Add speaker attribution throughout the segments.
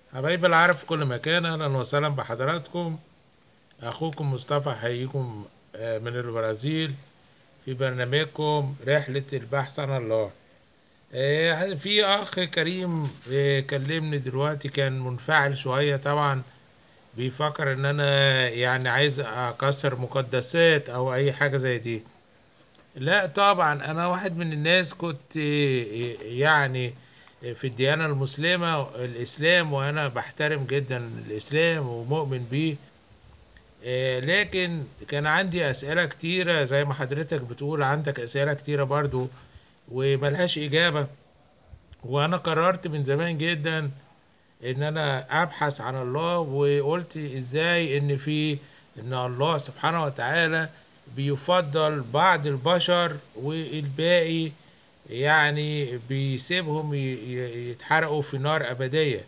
Speaker 1: حبايب العرب في كل مكان اهلا وسهلا بحضراتكم اخوكم مصطفى حييكم آه، من البرازيل في برنامجكم رحلة البحث عن الله آه، في اخ كريم آه، كلمني دلوقتي كان منفعل شوية طبعا بيفكر ان انا يعني عايز اكسر مقدسات او اي حاجة زي دي لا طبعا انا واحد من الناس كنت يعني في الديانة المسلمة الاسلام وانا بحترم جدا الاسلام ومؤمن بيه آه، لكن كان عندي اسئلة كتيرة زي ما حضرتك بتقول عندك اسئلة كتيرة برضو وملهاش اجابة وانا قررت من زمان جدا ان انا ابحث عن الله وقلت ازاي ان في ان الله سبحانه وتعالى بيفضل بعض البشر والباقي يعني بيسيبهم ي- ي- يتحرقوا في نار أبدية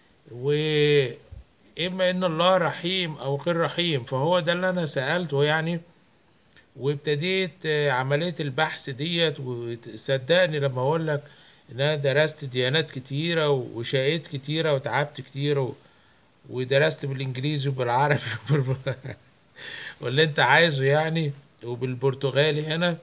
Speaker 1: وإما إن الله رحيم أو غير رحيم فهو ده اللي أنا سألته يعني وابتديت آه، عملية البحث ديت وصدقني لما أقول لك إن أنا درست ديانات كتيرة وشقيت كتيرة وتعبت كتير و- ودرست بالإنجليزي وبالعربي وبال- واللي أنت عايزه يعني وبالبرتغالي هنا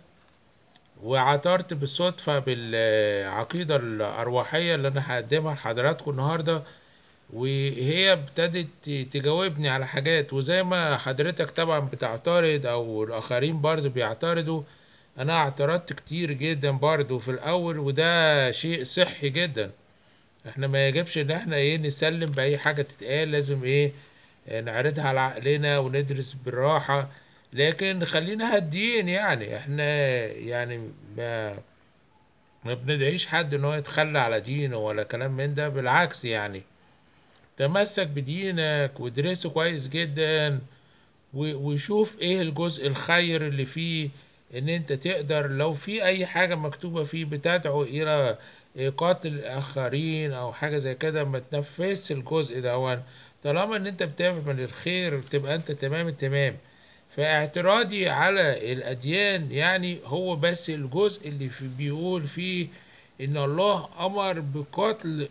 Speaker 1: وعثرت بالصدفة بالعقيدة الأرواحية اللي أنا هقدمها لحضراتكم النهاردة وهي ابتدت تجاوبني على حاجات وزي ما حضرتك طبعا بتعترض أو الآخرين برضو بيعترضوا أنا اعترضت كتير جدا برضو في الأول وده شيء صحي جدا احنا ما يجبش ان احنا ايه نسلم بأي حاجة تتقال لازم ايه آه، نعرضها على عقلنا وندرس بالراحة لكن خلينا هاديين يعني احنا يعني ما ما بندعيش حد ان هو يتخلى على دينه ولا كلام من ده بالعكس يعني تمسك بدينك وادرسه كويس جدا و- وشوف ايه الجزء الخير اللي فيه ان انت تقدر لو في اي حاجة مكتوبة فيه بتدعو الى قتل الاخرين او حاجة زي كده ما تنفذش الجزء ده طالما ان انت بتعمل الخير تبقى انت تمام التمام فاعتراضي على الاديان يعني هو بس الجزء اللي في بيقول فيه ان الله امر بقتل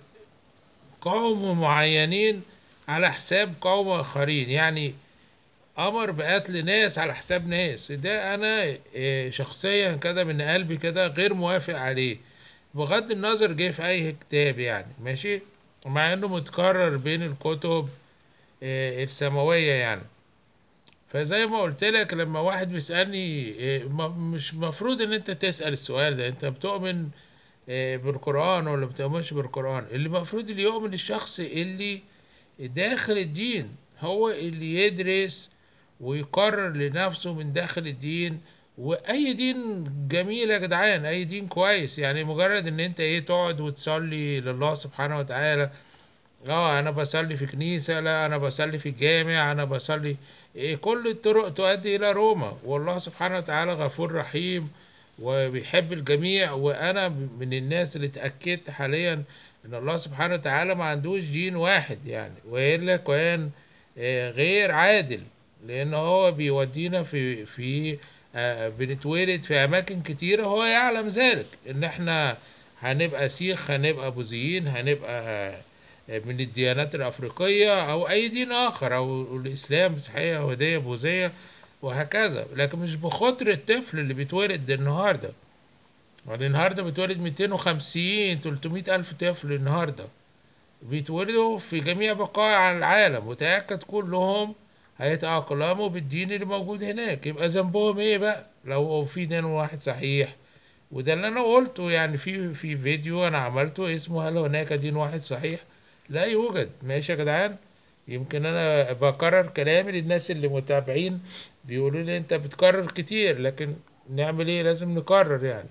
Speaker 1: قوم معينين على حساب قوم اخرين يعني امر بقتل ناس على حساب ناس ده انا آه، شخصيا كده من قلبي كده غير موافق عليه بغض النظر جه في اي كتاب يعني ماشي مع انه متكرر بين الكتب آه، السماوية يعني فزي ما قلت لك لما واحد بيسألني إيه، م- مش مفروض ان انت تسأل السؤال ده انت بتؤمن إيه، بالقرآن ولا بتؤمنش بالقرآن اللي المفروض اللي يؤمن الشخص اللي داخل الدين هو اللي يدرس ويقرر لنفسه من داخل الدين واي دين جميل يا جدعان اي دين كويس يعني مجرد ان انت ايه تقعد وتصلي لله سبحانه وتعالى اه انا بصلي في كنيسة لا انا بصلي في الجامع انا بصلي إيه كل الطرق تؤدي الى روما والله سبحانه وتعالى غفور رحيم وبيحب الجميع وانا من الناس اللي اتأكدت حاليا ان الله سبحانه وتعالى ما عندوش دين واحد يعني والا كان آه، غير عادل لان هو بيودينا في في آه، بنتولد في اماكن كتيرة هو يعلم ذلك ان احنا هنبقى سيخ هنبقى بوذيين هنبقى من الديانات الأفريقية أو أي دين آخر أو الإسلام مسيحية يهودية بوذية وهكذا لكن مش بخاطر الطفل اللي بيتولد النهاردة يعني النهاردة بيتولد 250 300 ألف طفل النهاردة بيتولدوا في جميع بقاع العالم وتأكد كلهم هيتأقلموا بالدين اللي موجود هناك يبقى ذنبهم ايه بقى لو في دين واحد صحيح وده اللي انا قلته يعني في في فيديو انا عملته اسمه هل هناك دين واحد صحيح لا يوجد ماشي يا جدعان يمكن انا بكرر كلامي للناس اللي متابعين بيقولوا لي انت بتكرر كتير لكن نعمل ايه لازم نكرر يعني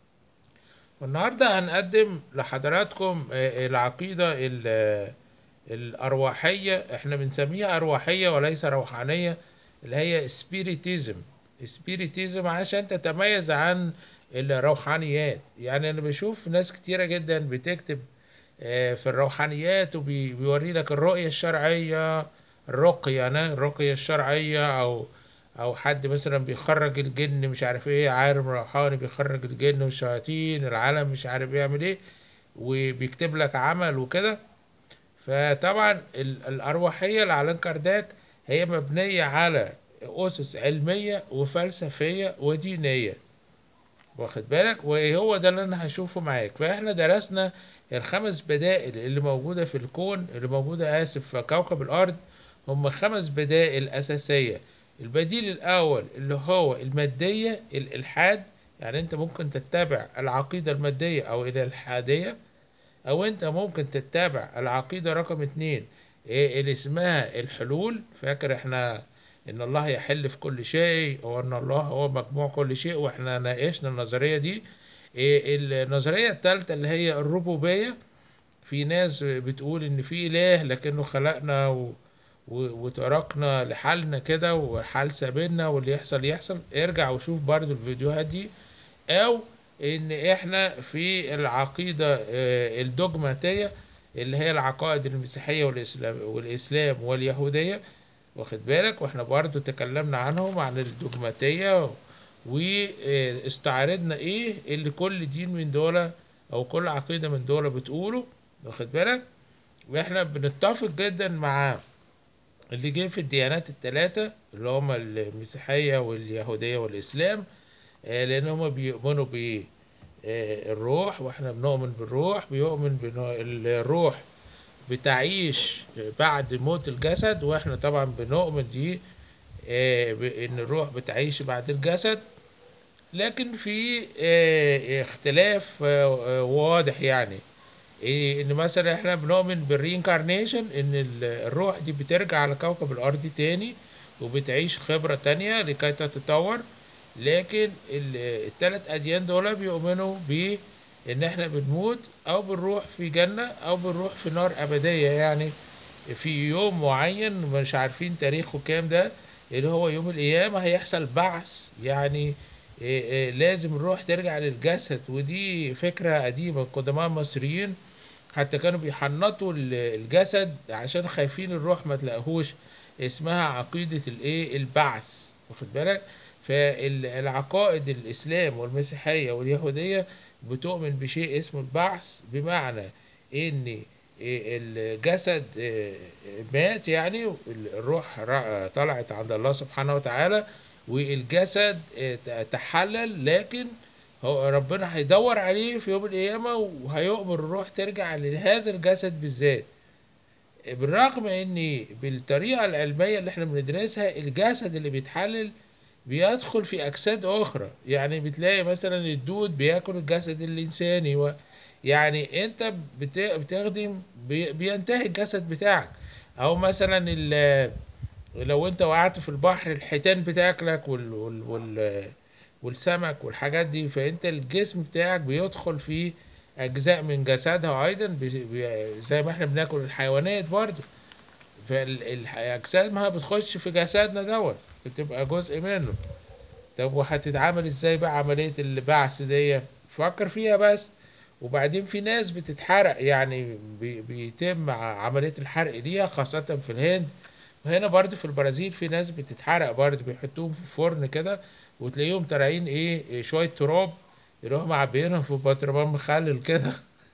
Speaker 1: والنهارده هنقدم لحضراتكم آه، العقيدة ال- الأرواحية احنا بنسميها أرواحية وليس روحانية اللي هي سبيريتيزم سبيريتيزم عشان تتميز عن الروحانيات يعني أنا بشوف ناس كتيرة جدا بتكتب آه، في الروحانيات وبيوري لك الرؤية الشرعية الرقية أنا الرقية الشرعية أو أو حد مثلا بيخرج الجن مش عارف إيه عالم روحاني بيخرج الجن والشياطين العالم مش عارف يعمل إيه وبيكتب لك عمل وكده فطبعا ال- الأرواحية لعلان كارداك هي مبنية على أسس علمية وفلسفية ودينية واخد بالك وهو ده اللي انا هشوفه معاك فاحنا درسنا الخمس بدائل اللي موجودة في الكون اللي موجودة آسف في كوكب الأرض هم خمس بدائل أساسية البديل الأول اللي هو المادية الإلحاد يعني أنت ممكن تتبع العقيدة المادية أو الإلحادية أو أنت ممكن تتبع العقيدة رقم اتنين إيه اللي اسمها الحلول فاكر احنا إن الله يحل في كل شيء وأن الله هو مجموع كل شيء واحنا ناقشنا النظرية دي إيه النظرية التالتة اللي هي الربوبية في ناس بتقول إن في إله لكنه خلقنا و... و... وتركنا لحالنا كده والحال سابنا واللي يحصل يحصل ارجع وشوف برضو الفيديوهات دي أو إن إحنا في العقيدة آه، الدogmatية اللي هي العقائد المسيحية والإسلام والإسلام واليهودية واخد بالك واحنا برضو تكلمنا عنهم عن الدogmatية واستعرضنا ايه اللي كل دين من دول او كل عقيدة من دول بتقوله واخد بالك واحنا بنتفق جدا مع اللي جه في الديانات التلاتة اللي هما المسيحية واليهودية والإسلام آه، لأن هما بيؤمنوا بالروح واحنا بنؤمن بالروح بيؤمن بأن الروح بتعيش بعد موت الجسد واحنا طبعا بنؤمن دي آه، بأن الروح بتعيش بعد الجسد لكن في آه، اختلاف آه، آه، واضح يعني إيه ان مثلا احنا بنؤمن بالرينكارنيشن ان ال- الروح دي بترجع على كوكب الارض تاني وبتعيش خبرة تانية لكي تتطور لكن ال- التلات اديان دول بيؤمنوا ب ان احنا بنموت او بنروح في جنة او بنروح في نار ابدية يعني في يوم معين مش عارفين تاريخه كام ده اللي هو يوم القيامة هيحصل بعث يعني إيه إيه لازم الروح ترجع للجسد ودي فكرة قديمة القدماء المصريين حتى كانوا بيحنطوا ال- الجسد عشان خايفين الروح ما تلاقوهوش اسمها عقيدة الايه البعث واخد بالك فالعقائد الاسلام والمسيحية واليهودية بتؤمن بشيء اسمه البعث بمعنى ان الجسد مات يعني الروح را- طلعت عند الله سبحانه وتعالى والجسد تحلل لكن هو ربنا هيدور عليه في يوم القيامة وهيؤمر الروح ترجع لهذا الجسد بالذات بالرغم ان بالطريقة العلمية اللي احنا بندرسها الجسد اللي بيتحلل بيدخل في اجساد اخرى يعني بتلاقي مثلا الدود بياكل الجسد الانساني و يعني انت بت- بتخدم بي- بينتهي الجسد بتاعك او مثلا ال- لو انت وقعت في البحر الحيتان بتاكلك وال وال وال والسمك والحاجات دي فانت الجسم بتاعك بيدخل في اجزاء من جسدها ايضا بي- بي- زي ما احنا بناكل الحيوانات برضو فالاجسامها بتخش في جسدنا دوت بتبقى جزء منه طب وهتتعامل ازاي بقى عملية البعث دي فكر فيها بس وبعدين في ناس بتتحرق يعني بي- بيتم ع- عملية الحرق ليها خاصة في الهند وهنا برضو في البرازيل في ناس بتتحرق برضو بيحطوهم في فرن كده وتلاقيهم طالعين ايه إيه شوية تراب يروحوا معبيينهم في بطرمان مخلل كده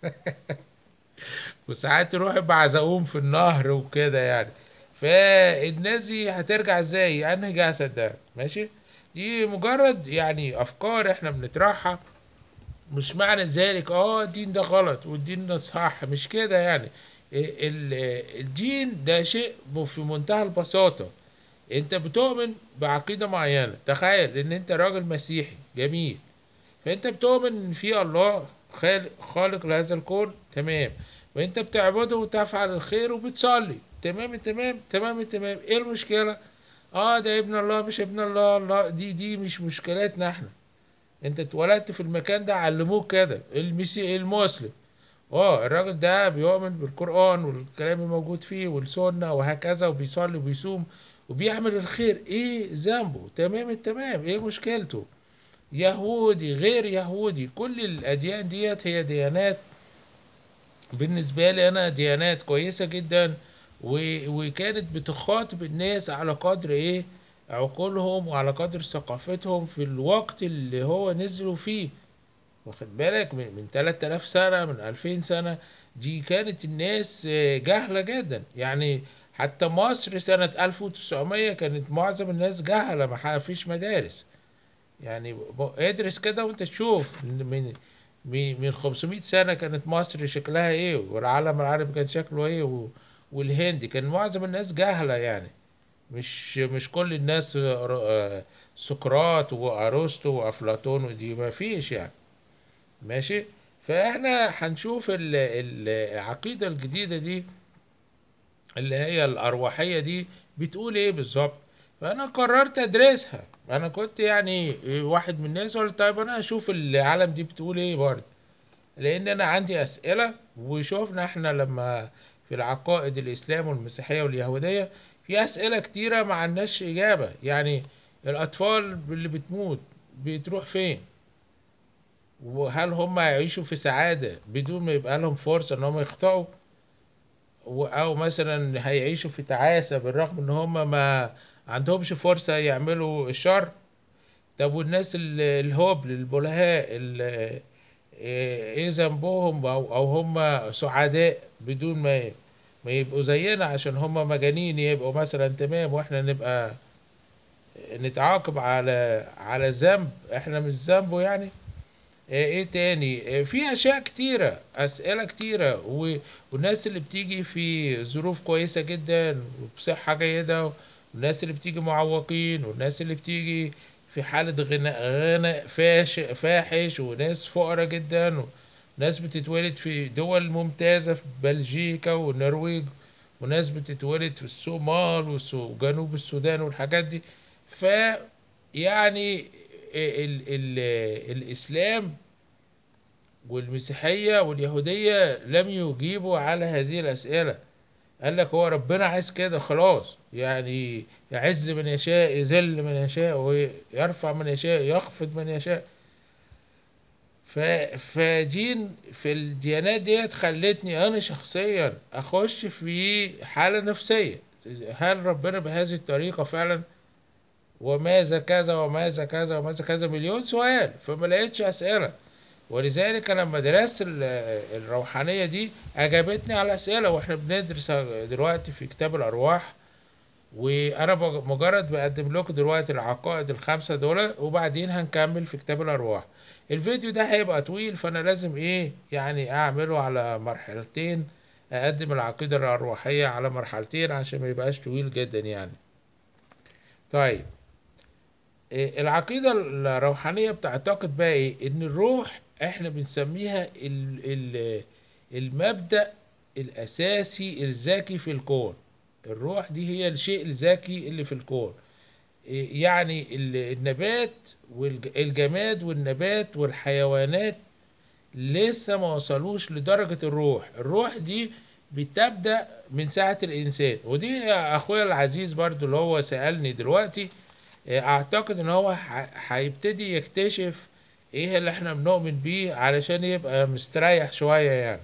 Speaker 1: وساعات يروحوا بعزقوهم في النهر وكده يعني فالناس دي هترجع ازاي انهي جسد ده ماشي دي مجرد يعني افكار احنا بنطرحها مش معنى ذلك اه الدين ده غلط والدين ده صح مش كده يعني ال- ال- الدين ده شيء م- في منتهى البساطة انت بتؤمن بعقيدة معينة تخيل ان انت راجل مسيحي جميل فانت بتؤمن ان في الله خالق خالق لهذا الكون تمام وانت بتعبده وتفعل الخير وبتصلي تمام التمام تمام التمام ايه المشكلة اه ده ابن الله مش ابن الله الله دي دي مش مشكلتنا احنا انت اتولدت في المكان ده علموك كده المسيحي المسلم اه الراجل ده بيؤمن بالقرآن والكلام الموجود فيه والسنة وهكذا وبيصلي وبيصوم وبيعمل الخير ايه ذنبه تمام التمام ايه مشكلته يهودي غير يهودي كل الأديان ديت هي ديانات بالنسبة لي أنا ديانات كويسة جدا و... وكانت بتخاطب الناس على قدر إيه عقولهم وعلى قدر ثقافتهم في الوقت اللي هو نزلوا فيه واخد بالك من, من 3000 سنة من 2000 سنة دي كانت الناس آه، جهلة جدا يعني حتى مصر سنة 1900 كانت معظم الناس جهلة ما فيش مدارس يعني ب- ادرس كده وانت تشوف من من من من 500 سنة كانت مصر شكلها ايه والعالم العربي كان شكله ايه و- والهند كان معظم الناس جهلة يعني مش مش كل الناس ر- آه، سقراط وارسطو وافلاطون ودي ما فيش يعني ماشي فاحنا هنشوف ال- ال- العقيدة الجديدة دي اللي هي الأرواحية دي بتقول إيه بالظبط فأنا قررت أدرسها أنا كنت يعني واحد من الناس قلت طيب أنا أشوف العالم دي بتقول إيه برضه لأن أنا عندي أسئلة وشوفنا إحنا لما في العقائد الإسلام والمسيحية واليهودية في أسئلة كتيرة ما عندناش إجابة يعني الأطفال اللي بتموت بتروح فين وهل هم هيعيشوا في سعادة بدون ما يبقى لهم فرصة إن هم يخطئوا و- او مثلا هيعيشوا في تعاسة بالرغم ان هم ما عندهمش فرصة يعملوا الشر طب والناس ال- الهبل البلهاء ال- ايه ذنبهم او او هم سعداء بدون ما ما يبقوا زينا عشان هم مجانين يبقوا مثلا تمام واحنا نبقى نتعاقب على على ذنب احنا مش ذنبه يعني ايه إيه تاني إيه في اشياء كتيرة اسئلة كتيرة و- والناس اللي بتيجي في ظروف كويسة جدا وبصحة جيدة والناس اللي بتيجي معوقين والناس اللي بتيجي في حالة غنى غنى فاش فاحش وناس فقراء جدا وناس بتتولد في دول ممتازة في بلجيكا والنرويج وناس بتتولد في الصومال والس- وجنوب السودان والحاجات دي ف يعني ال ال الإسلام والمسيحية واليهودية لم يجيبوا على هذه الأسئلة قال لك هو ربنا عايز كده خلاص يعني يعز من يشاء يذل من يشاء ويرفع من يشاء يخفض من يشاء ف... فدين في الديانات ديت خلتني انا شخصيا اخش في حالة نفسية هل ربنا بهذه الطريقة فعلا وماذا كذا وماذا كذا وماذا كذا مليون سؤال فما لقيتش اسئلة ولذلك أنا لما درست ال- الروحانية دي أجابتني على أسئلة وإحنا بندرس دلوقتي في كتاب الأرواح وأنا بج- مجرد بقدم لكم دلوقتي العقائد الخمسة دول وبعدين هنكمل في كتاب الأرواح الفيديو ده هيبقى طويل فأنا لازم إيه يعني أعمله على مرحلتين أقدم العقيدة الأرواحية على مرحلتين عشان ما يبقاش طويل جدا يعني طيب إيه، العقيدة الروحانية بتعتقد بقى ايه ان الروح احنا بنسميها ال ال المبدأ الاساسي الذكي في الكون الروح دي هي الشيء الذكي اللي في الكون إيه، يعني ال- النبات والجماد والنبات والحيوانات لسه ما وصلوش لدرجة الروح الروح دي بتبدأ من ساعة الإنسان ودي يا أخويا العزيز برضو اللي هو سألني دلوقتي اعتقد ان هو ح- هيبتدي يكتشف ايه اللي احنا بنؤمن بيه علشان يبقى مستريح شوية يعني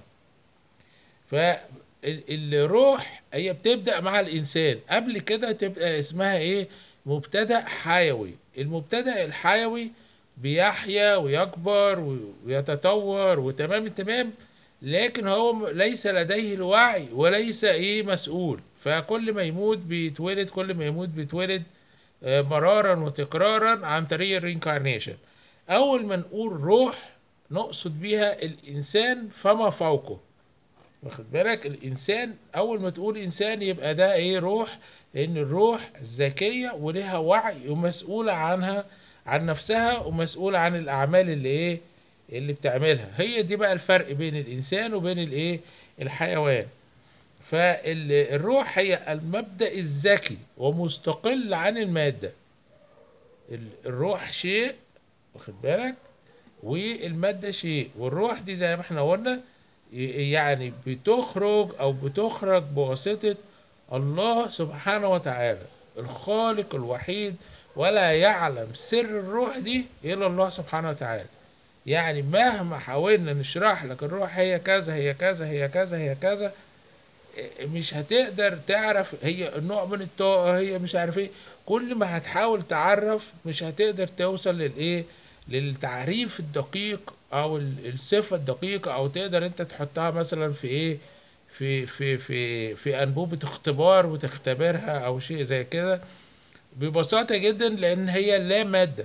Speaker 1: فالروح هي بتبدأ مع الانسان قبل كده تبقى اسمها ايه مبتدأ حيوي المبتدأ الحيوي بيحيا ويكبر و- ويتطور وتمام التمام لكن هو م- ليس لديه الوعي وليس ايه مسؤول فكل ما يموت بيتولد كل ما يموت بيتولد آه، مرارا وتكرارا عن طريق الرينكارنيشن اول ما نقول روح نقصد بيها الانسان فما فوقه واخد بالك الانسان اول ما تقول انسان يبقى ده ايه روح لان الروح ذكيه ولها وعي ومسؤوله عنها عن نفسها ومسؤوله عن الاعمال اللي ايه اللي بتعملها هي دي بقى الفرق بين الانسان وبين الايه الحيوان فالروح هي المبدأ الذكي ومستقل عن المادة ال- الروح شيء واخد بالك والمادة شيء والروح دي زي ما احنا قلنا ي- يعني بتخرج او بتخرج بواسطة الله سبحانه وتعالى الخالق الوحيد ولا يعلم سر الروح دي الا الله سبحانه وتعالى يعني مهما حاولنا نشرح لك الروح هي كذا هي كذا هي كذا هي كذا مش هتقدر تعرف هي نوع من الطاقة هي مش عارف ايه كل ما هتحاول تعرف مش هتقدر توصل للايه للتعريف الدقيق او ال- الصفة الدقيقة او تقدر انت تحطها مثلا في ايه في في في في انبوبة اختبار وتختبرها او شيء زي كده ببساطة جدا لان هي لا مادة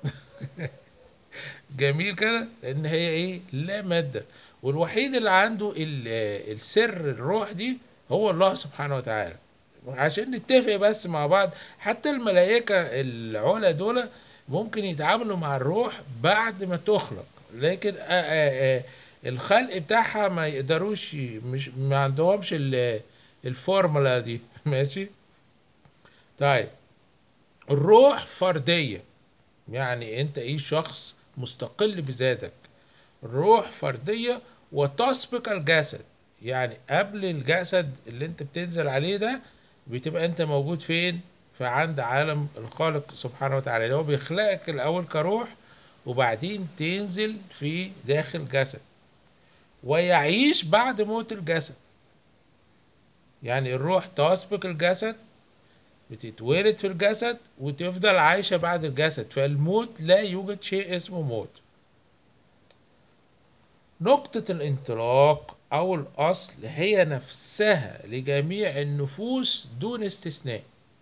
Speaker 1: جميل كده لان هي ايه لا مادة والوحيد اللي عنده ال- السر الروح دي هو الله سبحانه وتعالى عشان نتفق بس مع بعض حتى الملائكة العلا دول ممكن يتعاملوا مع الروح بعد ما تخلق لكن آه آه آه الخلق بتاعها ما يقدروش ي- مش ما عندهمش ال- الفورمولا دي ماشي طيب الروح فردية يعني انت ايه شخص مستقل بذاتك الروح فردية وتسبق الجسد يعني قبل الجسد اللي انت بتنزل عليه ده بتبقى انت موجود فين فعند عالم الخالق سبحانه وتعالى اللي هو بيخلقك الاول كروح وبعدين تنزل في داخل جسد ويعيش بعد موت الجسد يعني الروح تسبق الجسد بتتولد في الجسد وتفضل عايشة بعد الجسد فالموت لا يوجد شيء اسمه موت نقطة الانطلاق أو الأصل هي نفسها لجميع النفوس دون استثناء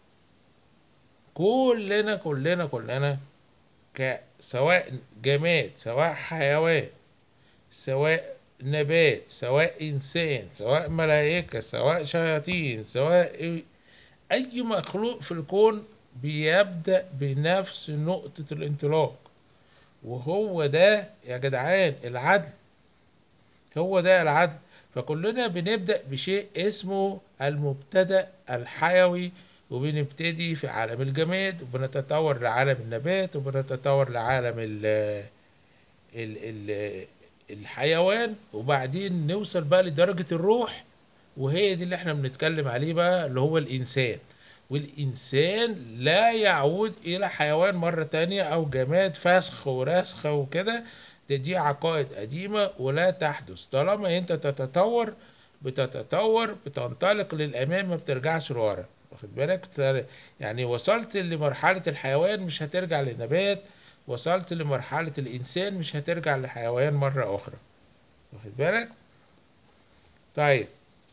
Speaker 1: كلنا كلنا كلنا ك سواء جماد سواء حيوان سواء نبات سواء إنسان سواء ملائكة سواء شياطين سواء أي مخلوق في الكون بيبدأ بنفس نقطة الانطلاق وهو ده يا جدعان العدل هو ده العدل فكلنا بنبدأ بشيء اسمه المبتدأ الحيوي وبنبتدي في عالم الجماد وبنتطور لعالم النبات وبنتطور لعالم ال ال ال الحيوان وبعدين نوصل بقى لدرجة الروح وهي دي اللي احنا بنتكلم عليه بقى اللي هو الإنسان والإنسان لا يعود إلى حيوان مرة تانية أو جماد فسخ ورسخ وكده ده دي عقائد قديمة ولا تحدث طالما انت تتطور بتتطور بتنطلق للأمام ما بترجعش لورا واخد بالك ت- يعني وصلت لمرحلة الحيوان مش هترجع للنبات وصلت لمرحلة الإنسان مش هترجع لحيوان مرة أخرى واخد بالك طيب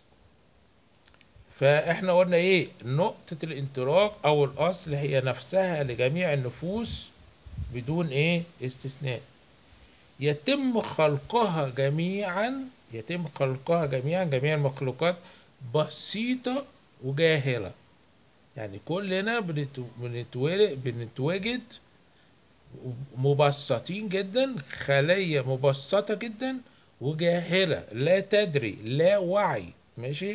Speaker 1: فاحنا قلنا ايه نقطة الانطلاق او الاصل هي نفسها لجميع النفوس بدون ايه استثناء يتم خلقها جميعا يتم خلقها جميعا جميع المخلوقات بسيطة وجاهلة يعني كلنا بنت- بنتولد بنتوجد مبسطين جدا خلية مبسطة جدا وجاهلة لا تدري لا وعي ماشي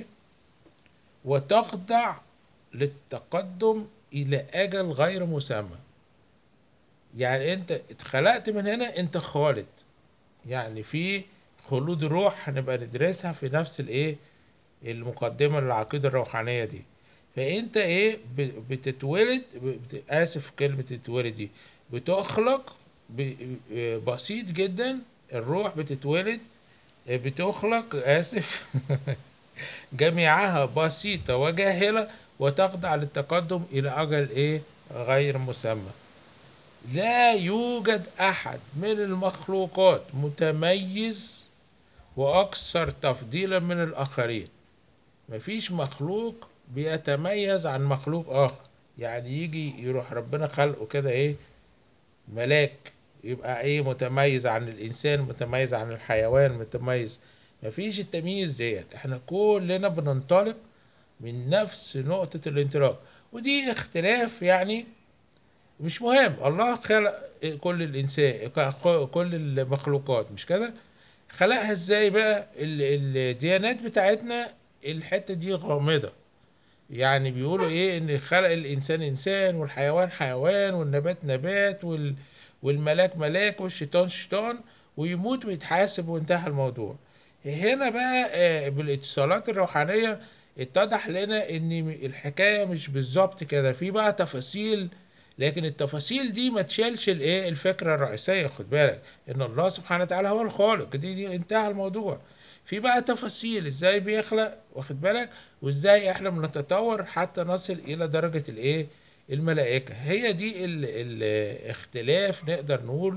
Speaker 1: وتخضع للتقدم إلى أجل غير مسمى يعني أنت اتخلقت من هنا أنت خالد يعني في خلود الروح هنبقى ندرسها في نفس الإيه المقدمة للعقيدة الروحانية دي فأنت إيه ب- بتتولد بت- آسف كلمة تتولد دي بتخلق ب- بسيط جدا الروح بتتولد بتخلق آسف جميعها بسيطة وجاهلة وتخضع للتقدم إلى أجل إيه غير مسمى لا يوجد أحد من المخلوقات متميز وأكثر تفضيلا من الآخرين مفيش مخلوق بيتميز عن مخلوق آخر يعني يجي يروح ربنا خلقه كده إيه ملاك يبقى إيه متميز عن الإنسان متميز عن الحيوان متميز مفيش التمييز ديت احنا كلنا بننطلق من نفس نقطة الانطلاق ودي اختلاف يعني مش مهم الله خلق كل الانسان كل المخلوقات مش كده خلقها ازاي بقى ال- الديانات بتاعتنا الحتة دي غامضة يعني بيقولوا ايه ان خلق الانسان انسان والحيوان حيوان والنبات نبات وال والملاك ملاك والشيطان شيطان ويموت ويتحاسب وانتهى الموضوع هنا بقى آه، بالاتصالات الروحانية اتضح لنا ان الحكاية مش بالظبط كده في بقى تفاصيل لكن التفاصيل دي ما تشيلش الايه الفكرة الرئيسية خد بالك ان الله سبحانه وتعالى هو الخالق دي, دي انتهى الموضوع في بقى تفاصيل ازاي بيخلق واخد بالك وازاي احنا بنتطور حتى نصل الى درجة الايه الملائكة هي دي ال- الاختلاف نقدر نقول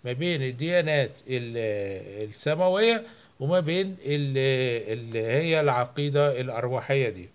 Speaker 1: ما بين الديانات ال- السماوية وما بين ال- اللي هي العقيدة الأرواحية دي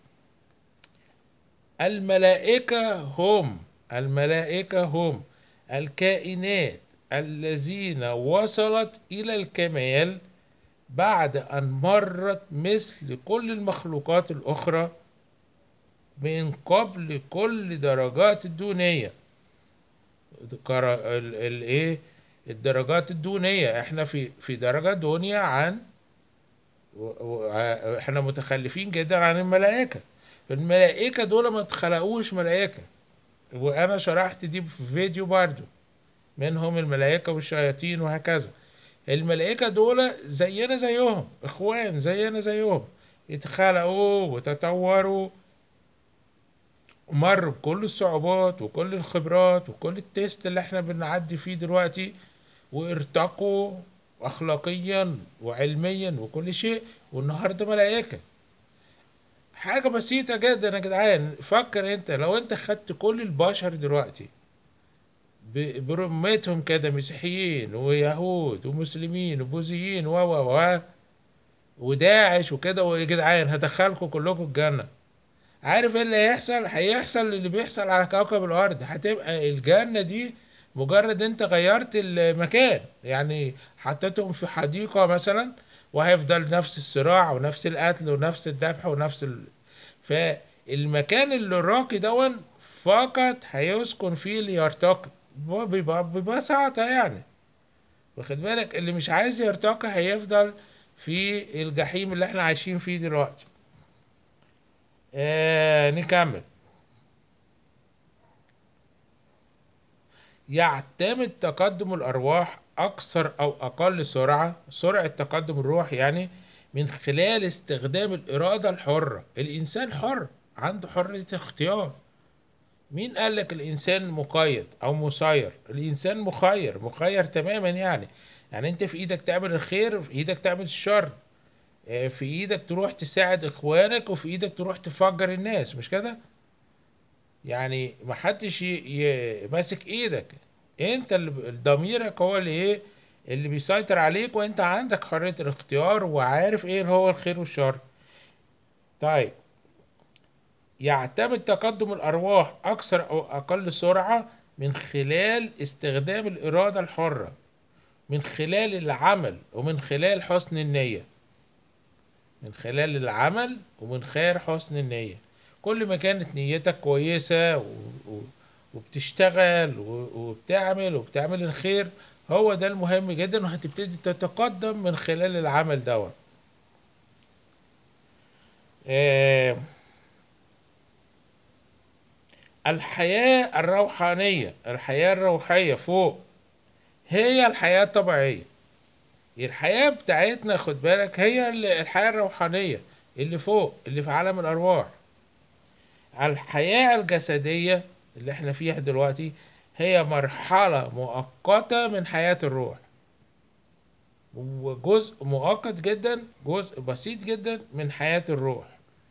Speaker 1: الملائكة هم الملائكة هم الكائنات الذين وصلت إلى الكمال بعد أن مرت مثل كل المخلوقات الأخرى من قبل كل درجات الدونية كرا- ال- ال- ايه الدرجات الدونية احنا في في درجة دنيا عن و- و- ع- احنا متخلفين جدا عن الملائكة الملائكة دول ما اتخلقوش ملائكة وانا شرحت دي في فيديو برضو منهم الملائكة والشياطين وهكذا الملائكة دول زينا زيهم اخوان زينا زيهم اتخلقوا وتطوروا ومروا بكل الصعوبات وكل الخبرات وكل التيست اللي احنا بنعدي فيه دلوقتي وارتقوا اخلاقيا وعلميا وكل شيء والنهارده ملائكة حاجة بسيطة جدا يا جدعان فكر انت لو انت خدت كل البشر دلوقتي ب- برمتهم كده مسيحيين ويهود ومسلمين وبوذيين و و و وداعش وكده ويا جدعان هدخلكم كلكم الجنة عارف ايه اللي هيحصل هيحصل اللي بيحصل على كوكب الارض هتبقى الجنة دي مجرد انت غيرت المكان يعني حطيتهم في حديقة مثلا وهيفضل نفس الصراع ونفس القتل ونفس الذبح ونفس ال... فالمكان اللي الراقي دون فقط هيسكن فيه اللي يرتقي بب- ببساطة يعني واخد بالك اللي مش عايز يرتقي هيفضل في الجحيم اللي احنا عايشين فيه دلوقتي آه نكمل يعتمد تقدم الأرواح أكثر أو أقل سرعة سرعة تقدم الروح يعني من خلال استخدام الإرادة الحرة الإنسان حر عنده حرية اختيار مين قال لك الإنسان مقيد أو مسير الإنسان مخير مخير تماما يعني يعني أنت في إيدك تعمل الخير وفي إيدك تعمل الشر آه، في إيدك تروح تساعد إخوانك وفي إيدك تروح تفجر الناس مش كده يعني محدش ي- ي- ماسك ايدك انت اللي ب- ضميرك هو اللي ايه اللي بيسيطر عليك وانت عندك حرية الاختيار وعارف ايه هو الخير والشر طيب يعتمد تقدم الارواح اكثر او اقل سرعة من خلال استخدام الارادة الحرة من خلال العمل ومن خلال حسن النية من خلال العمل ومن خلال حسن النية كل ما كانت نيتك كويسة و... و... وبتشتغل و... وبتعمل وبتعمل الخير هو ده المهم جدا وهتبتدي تتقدم من خلال العمل دوت آه... الحياة الروحانية الحياة الروحية فوق هي الحياة الطبيعية الحياة بتاعتنا خد بالك هي ال- الحياة الروحانية اللي فوق اللي في عالم الأرواح الحياة الجسدية اللي احنا فيها دلوقتي هي مرحلة مؤقتة من حياة الروح وجزء مؤقت جدا جزء بسيط جدا من حياة الروح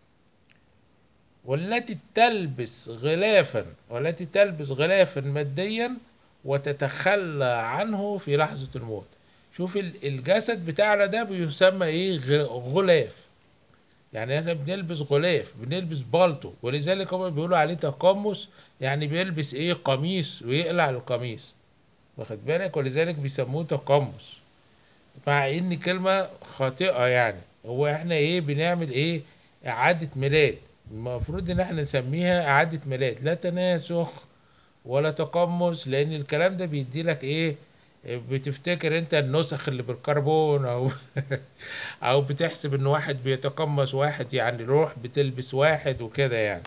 Speaker 1: والتي تلبس غلافا والتي تلبس غلافا ماديا وتتخلى عنه في لحظة الموت شوف ال- الجسد بتاعنا ده بيسمى ايه غ- غلاف يعني احنا بنلبس غلاف بنلبس بالطو ولذلك هم بيقولوا عليه تقمص يعني بيلبس ايه قميص ويقلع القميص واخد بالك ولذلك بيسموه تقمص مع ان كلمة خاطئة يعني هو احنا ايه بنعمل ايه اعادة ميلاد المفروض ان احنا نسميها اعادة ميلاد لا تناسخ ولا تقمص لان الكلام ده بيديلك ايه بتفتكر انت النسخ اللي بالكربون او او بتحسب ان واحد بيتقمص واحد يعني روح بتلبس واحد وكده يعني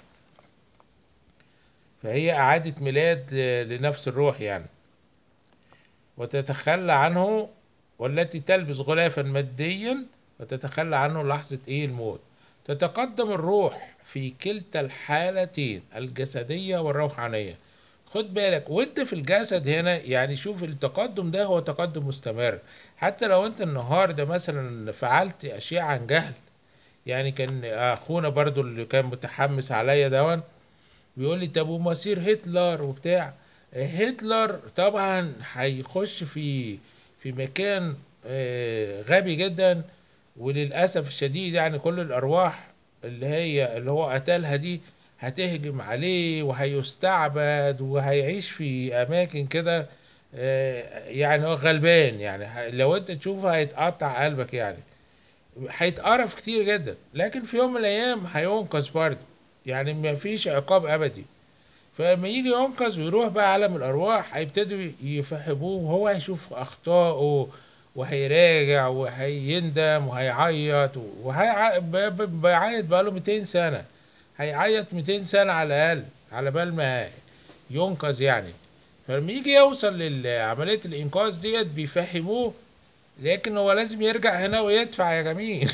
Speaker 1: فهي اعادة ميلاد ل- لنفس الروح يعني وتتخلى عنه والتي تلبس غلافا ماديا وتتخلى عنه لحظة ايه الموت تتقدم الروح في كلتا الحالتين الجسدية والروحانية خد بالك وانت في الجسد هنا يعني شوف التقدم ده هو تقدم مستمر حتى لو انت النهارده مثلا فعلت اشياء عن جهل يعني كان اخونا برضو اللي كان متحمس عليا دون بيقول لي طب ومصير هتلر وبتاع هتلر طبعا هيخش في في مكان آه، غبي جدا وللاسف الشديد يعني كل الارواح اللي هي اللي هو قتلها دي هتهجم عليه وهيستعبد وهيعيش في اماكن كده آه، يعني هو غلبان يعني ه- لو انت تشوفه هيتقطع قلبك يعني هيتقرف كتير جدا لكن في يوم من الايام هينقذ برضه يعني ما فيش عقاب ابدي فلما يجي ينقذ ويروح بقى عالم الارواح هيبتدوا يفهموه وهو هيشوف اخطائه وهيراجع وهيندم وهيعيط وهيعيط بقاله 200 سنة هيعيط 200 سنة على الأقل على بال ما ينقذ يعني فلما يجي يوصل لعملية الإنقاذ ديت بيفهموه لكن هو لازم يرجع هنا ويدفع يا جميل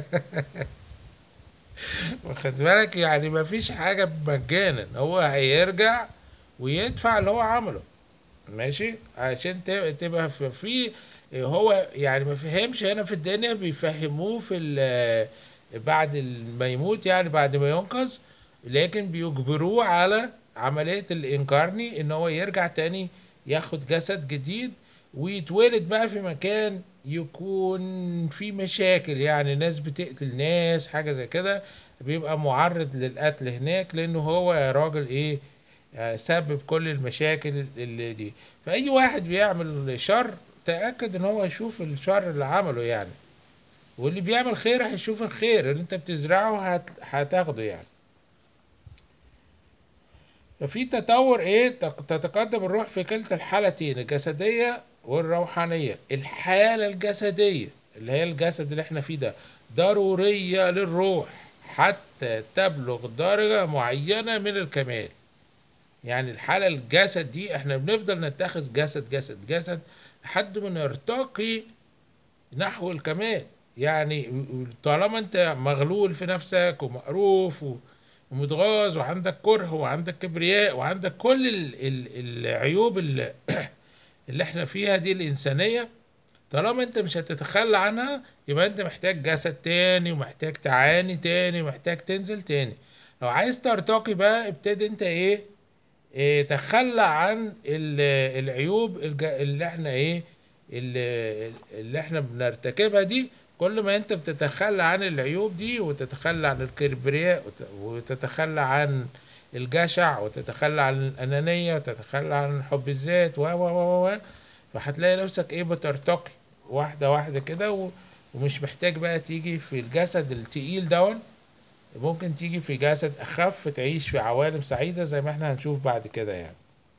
Speaker 1: واخد بالك يعني مفيش حاجة مجانا هو هيرجع ويدفع اللي هو عمله ماشي عشان ت- تبقى في في- هو يعني ما فهمش هنا في الدنيا بيفهموه في ال- بعد ما يموت يعني بعد ما ينقذ لكن بيجبروه على عملية الإنكارني إن هو يرجع تاني ياخد جسد جديد ويتولد بقى في مكان يكون فيه مشاكل يعني ناس بتقتل ناس حاجة زي كده بيبقى معرض للقتل هناك لأنه هو يا راجل إيه آه، سبب كل المشاكل اللي دي فأي واحد بيعمل شر تأكد إن هو يشوف الشر اللي عمله يعني واللي بيعمل خير هيشوف الخير اللي انت بتزرعه هت... هتاخده يعني ففي تطور ايه تق- تتقدم الروح في كلتا الحالتين الجسدية والروحانية الحالة الجسدية اللي هي الجسد اللي احنا فيه ده ضرورية للروح حتى تبلغ درجة معينة من الكمال يعني الحالة الجسد دي احنا بنفضل نتخذ جسد جسد جسد لحد ما نرتقي نحو الكمال يعني طالما انت مغلول في نفسك ومقروف و- ومتغاظ وعندك كره وعندك كبرياء وعندك كل ال- ال- العيوب اللي, اللي احنا فيها دي الإنسانية طالما انت مش هتتخلى عنها يبقى انت محتاج جسد تاني ومحتاج تعاني تاني ومحتاج تنزل تاني لو عايز ترتقي بقى ابتدي انت ايه, إيه تخلى عن ال- العيوب الج- اللي احنا ايه اللي, اللي احنا بنرتكبها دي كل ما انت بتتخلى عن العيوب دي وتتخلى عن الكبرياء وت- وتتخلى عن الجشع وتتخلى عن الأنانية وتتخلى عن حب الذات و و و و فهتلاقي نفسك ايه بترتقي واحدة واحدة كده و- ومش محتاج بقى تيجي في الجسد التقيل دون ممكن تيجي في جسد أخف تعيش في عوالم سعيدة زي ما احنا هنشوف بعد كده يعني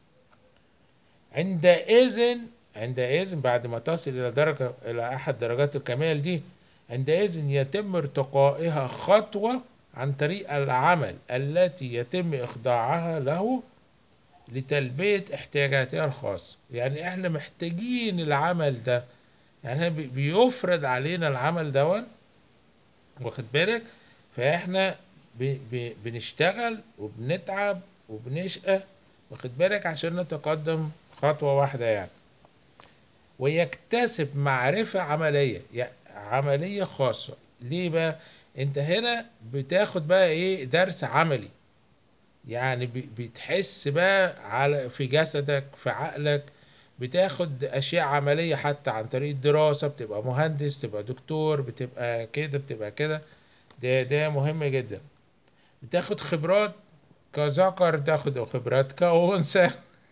Speaker 1: عندئذ عندئذ بعد ما تصل إلى درجة إلى أحد درجات الكمال دي عندئذ يتم ارتقائها خطوة عن طريق العمل التي يتم إخضاعها له لتلبية احتياجاتها الخاصة يعني احنا محتاجين العمل ده يعني إحنا بي- بيفرض علينا العمل دون واخد بالك فاحنا ب- ب- بنشتغل وبنتعب وبنشقى واخد بالك عشان نتقدم خطوة واحدة يعني ويكتسب معرفة عملية يعني عملية خاصة ليه بقى انت هنا بتاخد بقى ايه درس عملي يعني ب- بتحس بقى على في جسدك في عقلك بتاخد اشياء عملية حتى عن طريق الدراسة بتبقى مهندس تبقى دكتور بتبقى كده بتبقى كده ده ده مهم جدا بتاخد خبرات كذكر تاخد خبرات كأنثى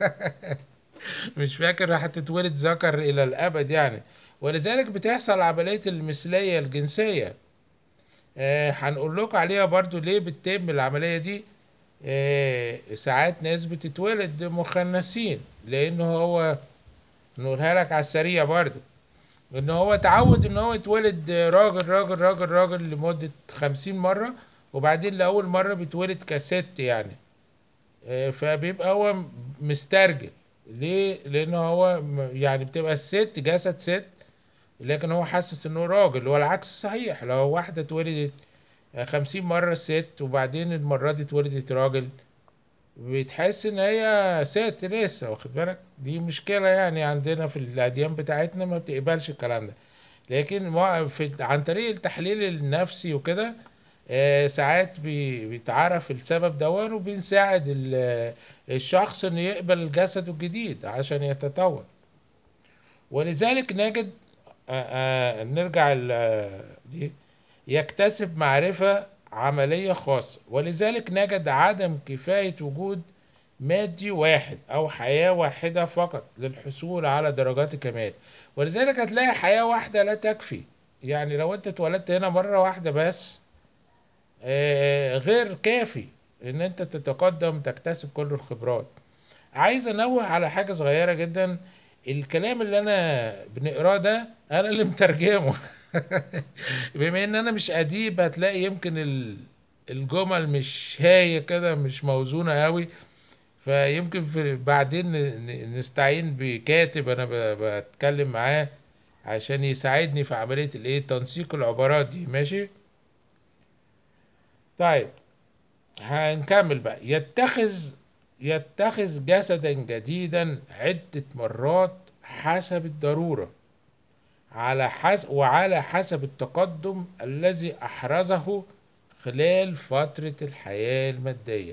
Speaker 1: مش فاكر راح تتولد ذكر إلى الأبد يعني ولذلك بتحصل عملية المثلية الجنسية آه هنقول لكم عليها برضو ليه بتتم العملية دي آه ساعات ناس بتتولد مخنثين لأنه هو نقولها لك على السريع برضو ان هو اتعود ان هو يتولد راجل راجل راجل راجل لمدة خمسين مرة وبعدين لأول مرة بيتولد كست يعني آه، فبيبقى هو مسترجل ليه؟ لأن هو م- يعني بتبقى الست جسد ست لكن هو حاسس انه راجل والعكس صحيح لو واحدة اتولدت خمسين مرة ست وبعدين المرة دي اتولدت راجل بتحس ان هي ست لسه واخد بالك دي مشكلة يعني عندنا في الأديان بتاعتنا ما بتقبلش الكلام ده لكن ما في عن طريق التحليل النفسي وكده آه، ساعات بي- بيتعرف السبب دون وبنساعد ال- الشخص انه يقبل جسده الجديد عشان يتطور ولذلك نجد آه، آه، نرجع ال- دي يكتسب معرفة عملية خاصة ولذلك نجد عدم كفاية وجود مادي واحد أو حياة واحدة فقط للحصول على درجات الكمال ولذلك هتلاقي حياة واحدة لا تكفي يعني لو انت اتولدت هنا مرة واحدة بس آه، غير كافي ان انت تتقدم تكتسب كل الخبرات عايز انوه على حاجة صغيرة جدا الكلام اللي انا بنقراه ده انا اللي مترجمه بما ان انا مش اديب هتلاقي يمكن ال- الجمل مش هاية كده مش موزونة قوي فيمكن في بعدين ن- ن- نستعين بكاتب انا ب- بتكلم معاه عشان يساعدني في عملية الايه تنسيق العبارات دي ماشي طيب هنكمل بقى يتخذ يتخذ جسدا جديدا عدة مرات حسب الضرورة على حسب وعلى حسب التقدم الذي أحرزه خلال فترة الحياة المادية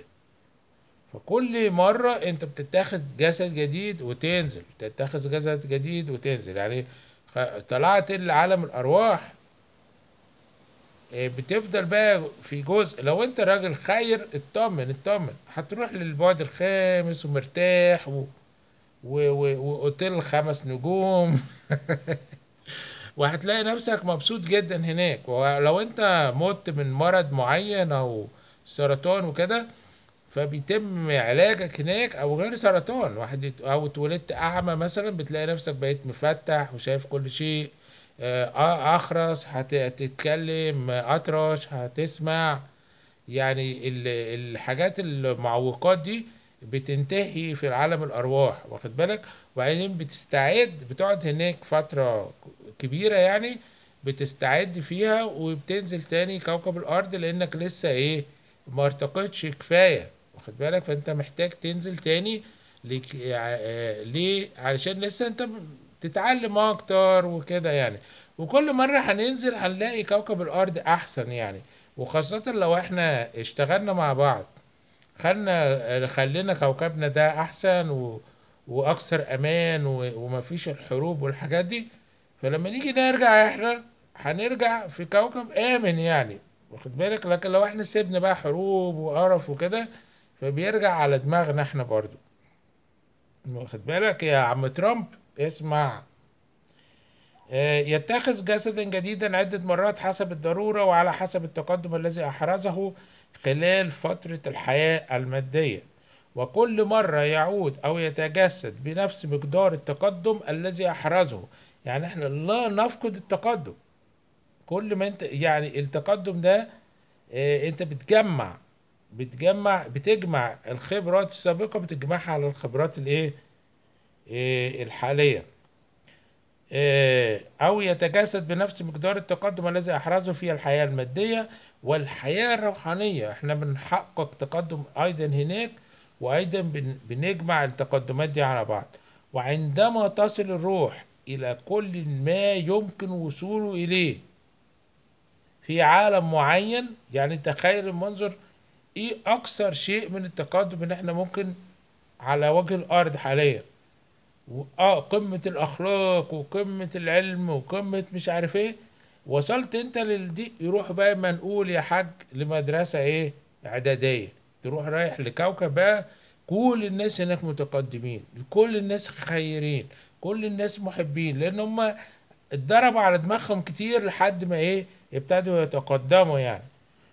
Speaker 1: فكل مرة انت بتتخذ جسد جديد وتنزل بتتخذ جسد جديد وتنزل يعني خ- طلعت لعالم الأرواح إيه، بتفضل بقى في جزء لو انت راجل خير اطمن اطمن هتروح للبعد الخامس ومرتاح و... و... و... واوتيل خمس نجوم وهتلاقي نفسك مبسوط جدا هناك ولو انت مت من مرض معين او سرطان وكده فبيتم علاجك هناك او غير سرطان واحد يت- او اتولدت اعمى مثلا بتلاقي نفسك بقيت مفتح وشايف كل شيء آه، اخرس هت- هتتكلم آه، اطرش هتسمع يعني ال- الحاجات المعوقات دي بتنتهي في عالم الارواح واخد بالك وبعدين بتستعد بتقعد هناك فترة كبيرة يعني بتستعد فيها وبتنزل تاني كوكب الارض لانك لسه ايه ما ارتقتش كفاية واخد بالك فانت محتاج تنزل تاني لك... آه، ليه علشان لسه انت تتعلم اكتر وكده يعني وكل مرة هننزل هنلاقي كوكب الارض احسن يعني وخاصة لو احنا اشتغلنا مع بعض خلنا خلينا كوكبنا ده احسن و... واكثر امان و... ومفيش الحروب والحاجات دي فلما نيجي نرجع احنا هنرجع في كوكب امن يعني واخد بالك لكن لو احنا سيبنا بقى حروب وقرف وكده فبيرجع على دماغنا احنا برضو واخد بالك يا عم ترامب اسمع آه، يتخذ جسدا جديدا عدة مرات حسب الضرورة وعلى حسب التقدم الذي أحرزه خلال فترة الحياة المادية وكل مرة يعود أو يتجسد بنفس مقدار التقدم الذي أحرزه يعني احنا لا نفقد التقدم كل ما انت يعني التقدم ده اه انت بتجمع بتجمع بتجمع الخبرات السابقة بتجمعها على الخبرات الايه اه الحالية اه او يتجسد بنفس مقدار التقدم الذي احرزه في الحياة المادية والحياة الروحانية احنا بنحقق تقدم ايضا هناك وايضا بن- بنجمع التقدمات دي على بعض وعندما تصل الروح الى كل ما يمكن وصوله اليه في عالم معين يعني تخيل المنظر ايه اكثر شيء من التقدم ان احنا ممكن على وجه الارض حاليا و- اه قمة الاخلاق وقمة العلم وقمة مش عارف ايه وصلت انت للدي يروح بقى ما نقول يا حاج لمدرسة ايه اعدادية تروح رايح لكوكب بقى كل الناس هناك متقدمين كل الناس خيرين كل الناس محبين لان هم اتضربوا على دماغهم كتير لحد ما ايه ابتدوا يتقدموا يعني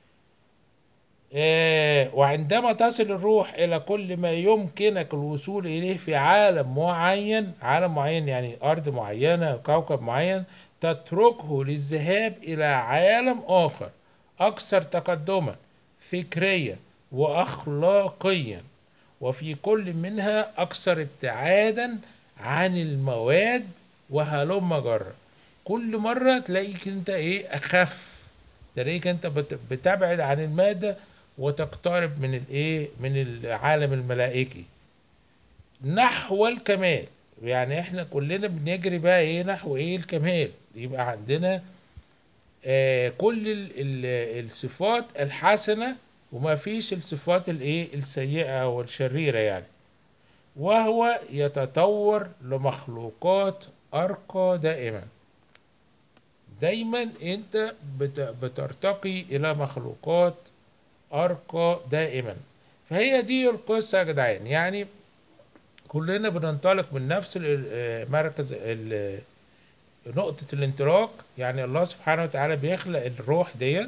Speaker 1: إيه وعندما تصل الروح إلى كل ما يمكنك الوصول إليه في عالم معين عالم معين يعني أرض معينة كوكب معين تتركه للذهاب إلى عالم آخر أكثر تقدما فكريا وأخلاقيا وفي كل منها أكثر ابتعادا عن المواد وهلم جرا كل مرة تلاقيك أنت إيه أخف تلاقيك أنت بت- بتبعد عن المادة وتقترب من الايه من العالم الملائكي نحو الكمال يعني احنا كلنا بنجري بقى ايه نحو ايه الكمال يبقى عندنا آه، كل ال- ال- الصفات الحسنة وما فيش الصفات الايه السيئة والشريرة يعني وهو يتطور لمخلوقات أرقى دائما دايما انت بت- بترتقي الى مخلوقات ارقى دائما فهي دي القصة يا جدعان يعني كلنا بننطلق من نفس ال- آه، مركز ال- نقطة الانطلاق يعني الله سبحانه وتعالى بيخلق الروح ديت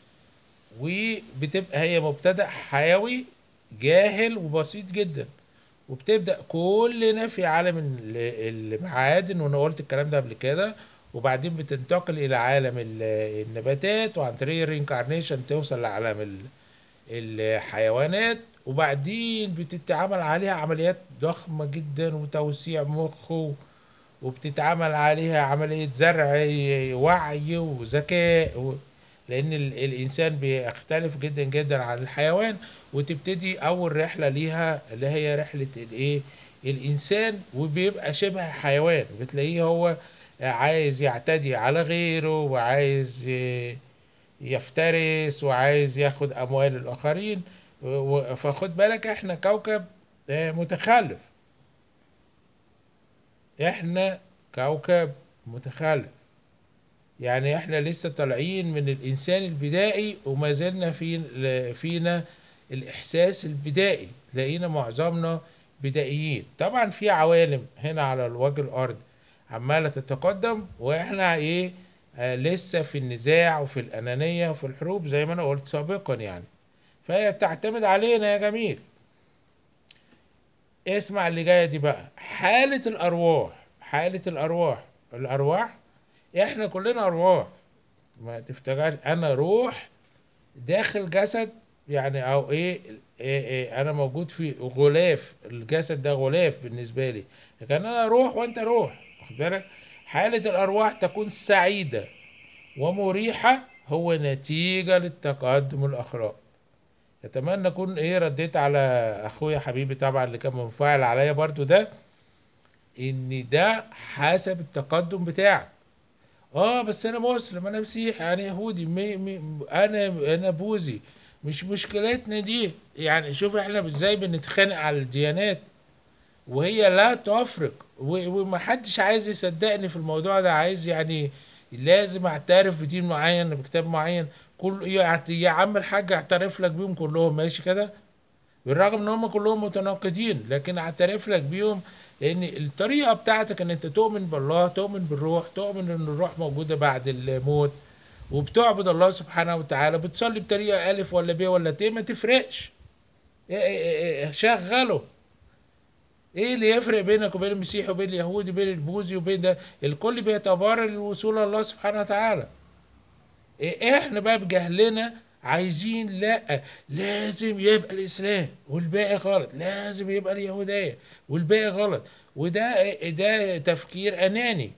Speaker 1: وبتبقى هي مبتدأ حيوي جاهل وبسيط جدا وبتبدأ كلنا في عالم ال- المعادن وانا قلت الكلام ده قبل كده وبعدين بتنتقل الى عالم ال- النباتات وعن طريق الرينكارنيشن توصل لعالم ال- الحيوانات وبعدين بتتعمل عليها عمليات ضخمة جدا وتوسيع مخ و- وبتتعمل عليها عملية زرع وعي وذكاء و... لأن ال- الإنسان بيختلف جدا جدا عن الحيوان وتبتدي أول رحلة ليها اللي هي رحلة الإيه الإنسان وبيبقى شبه حيوان بتلاقيه هو عايز يعتدي على غيره وعايز ي- يفترس وعايز ياخد أموال الآخرين و- و- فخد بالك إحنا كوكب آه، متخلف إحنا كوكب متخلف يعني احنا لسه طالعين من الانسان البدائي وما زلنا في فينا الاحساس البدائي تلاقينا معظمنا بدائيين طبعا في عوالم هنا على الوجه الارض عماله تتقدم واحنا ايه آه لسه في النزاع وفي الانانيه وفي الحروب زي ما انا قلت سابقا يعني فهي تعتمد علينا يا جميل اسمع اللي جايه دي بقى حاله الارواح حاله الارواح الارواح احنا كلنا ارواح ما تفتكرش انا روح داخل جسد يعني او ايه, إيه, إيه انا موجود في غلاف الجسد ده غلاف بالنسبه لي لكن انا روح وانت روح واخد بالك حاله الارواح تكون سعيده ومريحه هو نتيجه للتقدم الاخلاقي اتمنى اكون ايه رديت على اخويا حبيبي طبعا اللي كان منفعل عليا برضو ده ان ده حسب التقدم بتاعك اه بس انا مسلم انا مسيحي انا يهودي مي مي انا انا بوذي مش مشكلتنا دي يعني شوف احنا ازاي بنتخانق على الديانات وهي لا تفرق و- ومحدش عايز يصدقني في الموضوع ده عايز يعني لازم اعترف بدين معين بكتاب معين كل يا يا عم الحاج اعترف لك بيهم كلهم ماشي كده بالرغم ان هم كلهم متناقضين لكن اعترف لك بيهم لان الطريقه بتاعتك ان انت تؤمن بالله تؤمن بالروح تؤمن ان الروح موجوده بعد الموت وبتعبد الله سبحانه وتعالى بتصلي بطريقه الف ولا ب ولا ت ما تفرقش إيه إيه إيه شغله ايه اللي يفرق بينك وبين المسيحي وبين اليهودي وبين البوذي وبين ده الكل بيتبارى للوصول لله سبحانه وتعالى إيه احنا بقى بجهلنا عايزين لا لازم يبقى الاسلام والباقي غلط لازم يبقى اليهوديه والباقي غلط وده ده تفكير اناني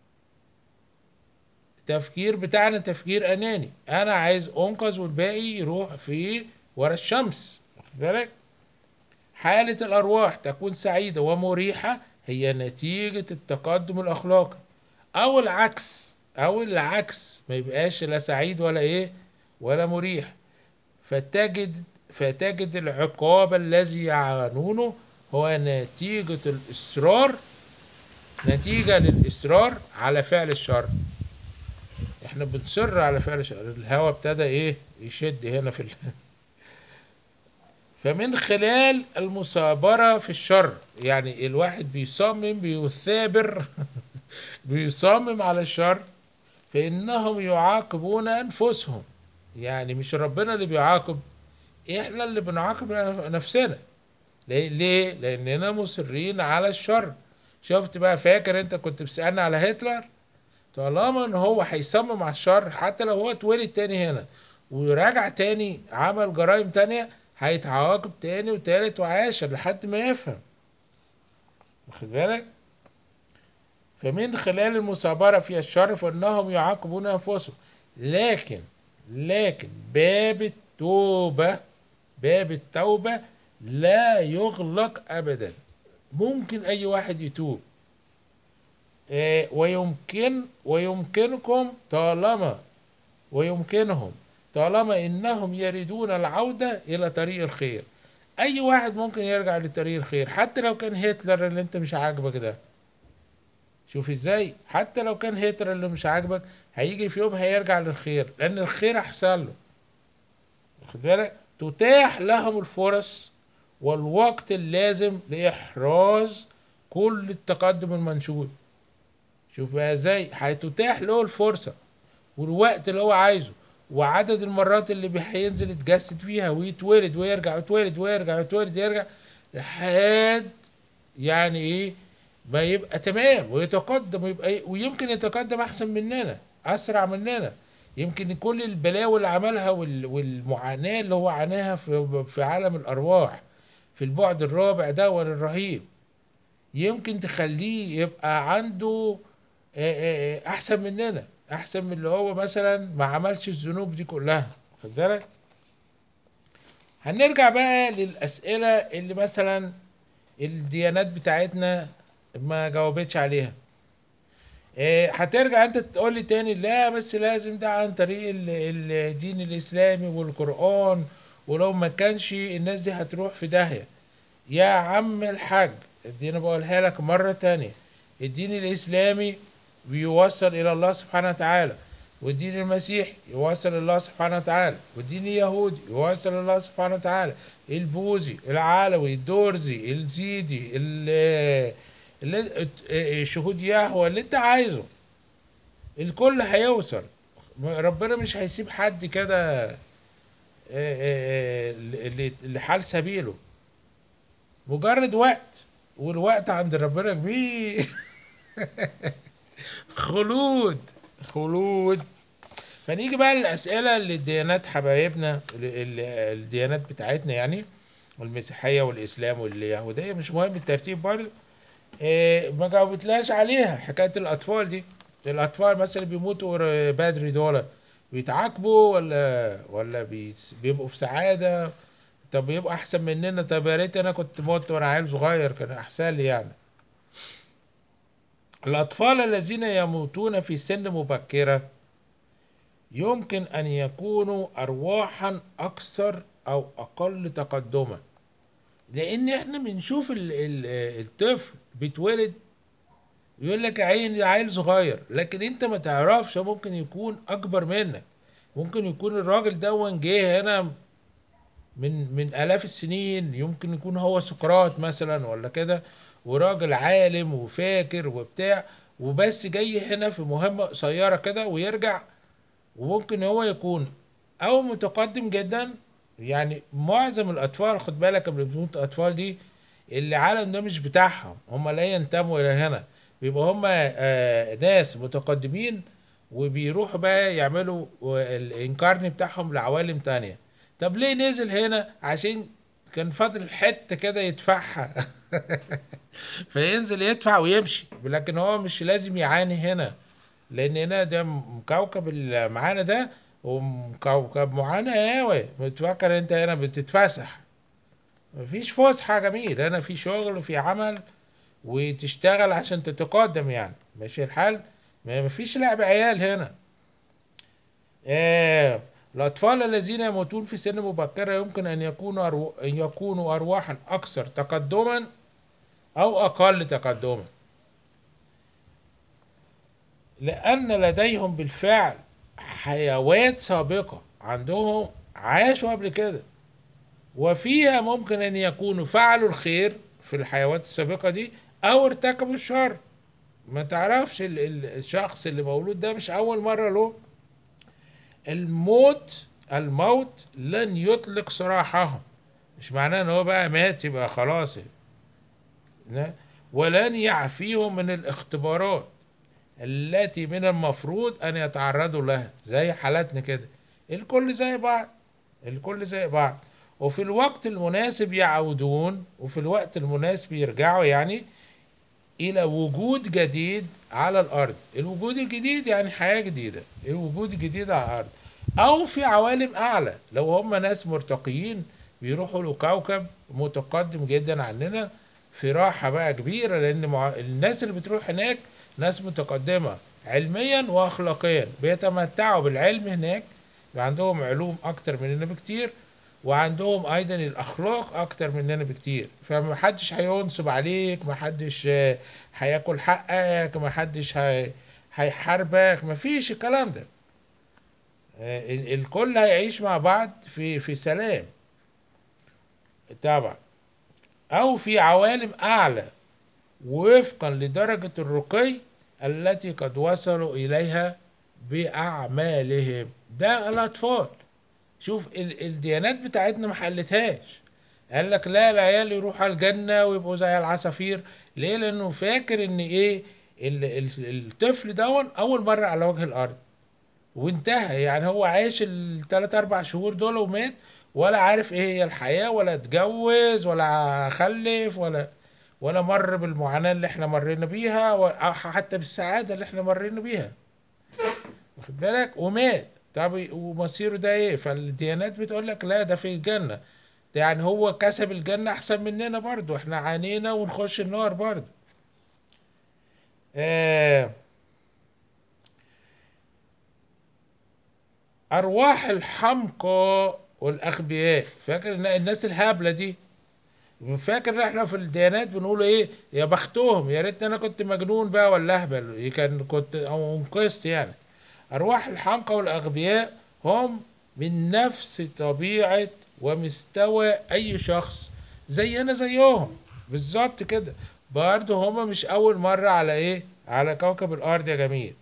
Speaker 1: تفكير بتاعنا تفكير اناني انا عايز انقذ والباقي يروح في ورا الشمس واخد بالك حالة الأرواح تكون سعيدة ومريحة هي نتيجة التقدم الأخلاقي أو العكس أو العكس ما يبقاش لا سعيد ولا إيه ولا مريح فتجد فتجد العقاب الذي يعانونه هو نتيجة الإصرار نتيجة للإصرار على فعل الشر احنا بنصر على فعل الشر الهوا ابتدى ايه يشد هنا في ال... فمن خلال المثابرة في الشر يعني الواحد بيصمم بيثابر بيصمم على الشر فإنهم يعاقبون أنفسهم يعني مش ربنا اللي بيعاقب إحنا اللي بنعاقب نفسنا ليه؟ ليه؟ لأننا مصرين على الشر شفت بقى فاكر أنت كنت بتسألني على هتلر طالما إن هو هيصمم على الشر حتى لو هو اتولد تاني هنا وراجع تاني عمل جرائم تانية هيتعاقب تاني وتالت وعاشر لحد ما يفهم واخد بالك فمن خلال المثابرة في الشر فإنهم يعاقبون أنفسهم لكن لكن باب التوبة باب التوبة لا يغلق أبدا ممكن أي واحد يتوب آه، ويمكن ويمكنكم طالما ويمكنهم طالما انهم يريدون العودة الى طريق الخير اي واحد ممكن يرجع لطريق الخير حتى لو كان هتلر اللي انت مش عاجبك ده شوف ازاي حتى لو كان هتلر اللي مش عاجبك هيجي في يوم هيرجع للخير لان الخير احسن له واخد بالك تتاح لهم الفرص والوقت اللازم لاحراز كل التقدم المنشود شوف بقى ازاي هتتاح له الفرصة والوقت اللي هو عايزه وعدد المرات اللي بي- هينزل يتجسد فيها ويتولد ويرجع ويتولد ويرجع ويتولد ويرجع لحد يعني ايه ما يبقى تمام ويتقدم ويبقى إيه ويمكن يتقدم احسن مننا اسرع مننا يمكن كل البلاوي اللي عملها وال- والمعاناة اللي هو عاناها في في عالم الارواح في البعد الرابع ده الرهيب يمكن تخليه يبقى عنده آه، آه، آه، احسن مننا احسن من اللي هو مثلا ما عملش الذنوب دي كلها خد بالك هنرجع بقى للاسئله اللي مثلا الديانات بتاعتنا ما جاوبتش عليها آه، هترجع انت تقول لي تاني لا بس لازم ده عن طريق ال- الدين الاسلامي والقران ولو ما كانش الناس دي هتروح في داهيه يا عم الحاج دي انا بقولها لك مرة تانية الدين الاسلامي بيوصل الى الله سبحانه وتعالى والدين المسيحي يوصل الله سبحانه وتعالى والدين اليهودي يوصل الله سبحانه وتعالى البوذي العلوي الدرزي الزيدي ال- اللي شهود يهوه اللي انت عايزه الكل هيوصل ربنا مش هيسيب حد كده آه، آه، آه، لحال سبيله مجرد وقت والوقت عند ربنا كبير خلود خلود فنيجي بقى للأسئلة اللي الديانات حبايبنا ال- ال- الديانات بتاعتنا يعني والمسيحية والإسلام واليهودية مش مهم الترتيب برضه إيه ما جاوبتلاش عليها حكاية الأطفال دي الأطفال مثلا بيموتوا ور- بدري دول بيتعاقبوا ولا ولا بيس- بيبقوا في سعادة طب يبقى أحسن مننا طب يا ريت أنا كنت مت وأنا عيل صغير كان أحسن لي يعني الأطفال الذين يموتون في سن مبكرة يمكن أن يكونوا أرواحا أكثر أو أقل تقدما لأن إحنا بنشوف ال- ال- الطفل بيتولد يقول لك عين عيل صغير لكن أنت ما تعرفش ممكن يكون أكبر منك ممكن يكون الراجل ده جه هنا من من آلاف السنين يمكن يكون هو سقراط مثلا ولا كده وراجل عالم وفاكر وبتاع وبس جاي هنا في مهمة قصيرة كده ويرجع وممكن هو يكون أو متقدم جدا يعني معظم الأطفال خد بالك اللي بتموت الأطفال دي اللي العالم ده مش بتاعهم هم لا ينتموا إلى هنا بيبقى هم آه ناس متقدمين وبيروحوا بقى يعملوا الانكارن بتاعهم لعوالم تانية طب ليه نزل هنا عشان كان فاضل حتة كده يدفعها فينزل يدفع ويمشي لكن هو مش لازم يعاني هنا لان هنا ده م- كوكب اللي معانا ده وكوكب معانا قوي متفكر انت هنا بتتفسح مفيش فسحة جميل هنا في شغل وفي عمل وتشتغل عشان تتقدم يعني ماشي الحال ما مفيش لعب عيال هنا آه الأطفال الذين يموتون في سن مبكرة يمكن أن يكونوا أرو... أن يكونوا أرواحا أكثر تقدما أو أقل تقدما لأن لديهم بالفعل حيوات سابقة عندهم عاشوا قبل كده وفيها ممكن أن يكونوا فعلوا الخير في الحيوات السابقة دي أو ارتكبوا الشر ما تعرفش ال- ال- الشخص اللي مولود ده مش أول مرة له الموت الموت لن يطلق سراحهم مش معناه ان هو بقى مات يبقى خلاص لا. ولن يعفيهم من الاختبارات التي من المفروض ان يتعرضوا لها زي حالاتنا كده الكل زي بعض الكل زي بعض وفي الوقت المناسب يعودون وفي الوقت المناسب يرجعوا يعني الى وجود جديد على الارض الوجود الجديد يعني حياة جديدة الوجود الجديد على الارض او في عوالم اعلى لو هم ناس مرتقيين بيروحوا لكوكب متقدم جدا عننا في راحة بقى كبيرة لان مع... الناس اللي بتروح هناك ناس متقدمة علميا واخلاقيا بيتمتعوا بالعلم هناك يبقى عندهم علوم اكتر مننا بكتير وعندهم ايضا الاخلاق اكتر مننا بكتير فمحدش هينصب عليك محدش آه، هياكل حقك محدش هي- هيحاربك مفيش الكلام ده آه، ال- الكل هيعيش مع بعض في في سلام طبعا او في عوالم اعلى وفقا لدرجة الرقي التي قد وصلوا اليها باعمالهم ده الاطفال شوف ال- الديانات بتاعتنا ما حلتهاش قال لك لا العيال يروحوا الجنة ويبقوا زي العصافير ليه لانه فاكر ان ايه ال- ال- الطفل دون اول مرة على وجه الارض وانتهى يعني هو عايش الثلاث اربع شهور دول ومات ولا عارف ايه هي الحياة ولا اتجوز ولا خلف ولا ولا مر بالمعاناة اللي احنا مرينا بيها و- أو حتى بالسعادة اللي احنا مرينا بيها واخد بالك ومات طب ومصيره ده ايه فالديانات بتقول لك لا ده في الجنة ده يعني هو كسب الجنة احسن مننا برضو احنا عانينا ونخش النار برضو آه ارواح الحمقى والاغبياء فاكر ان الناس الهابلة دي فاكر ان احنا في الديانات بنقول ايه يا بختهم يا ريتني انا كنت مجنون بقى ولا اهبل كان كنت او انقذت يعني ارواح الحمقى والاغبياء هم من نفس طبيعة ومستوى اي شخص زينا زيهم بالظبط كده برضه هما مش اول مرة على ايه على كوكب الارض يا جميل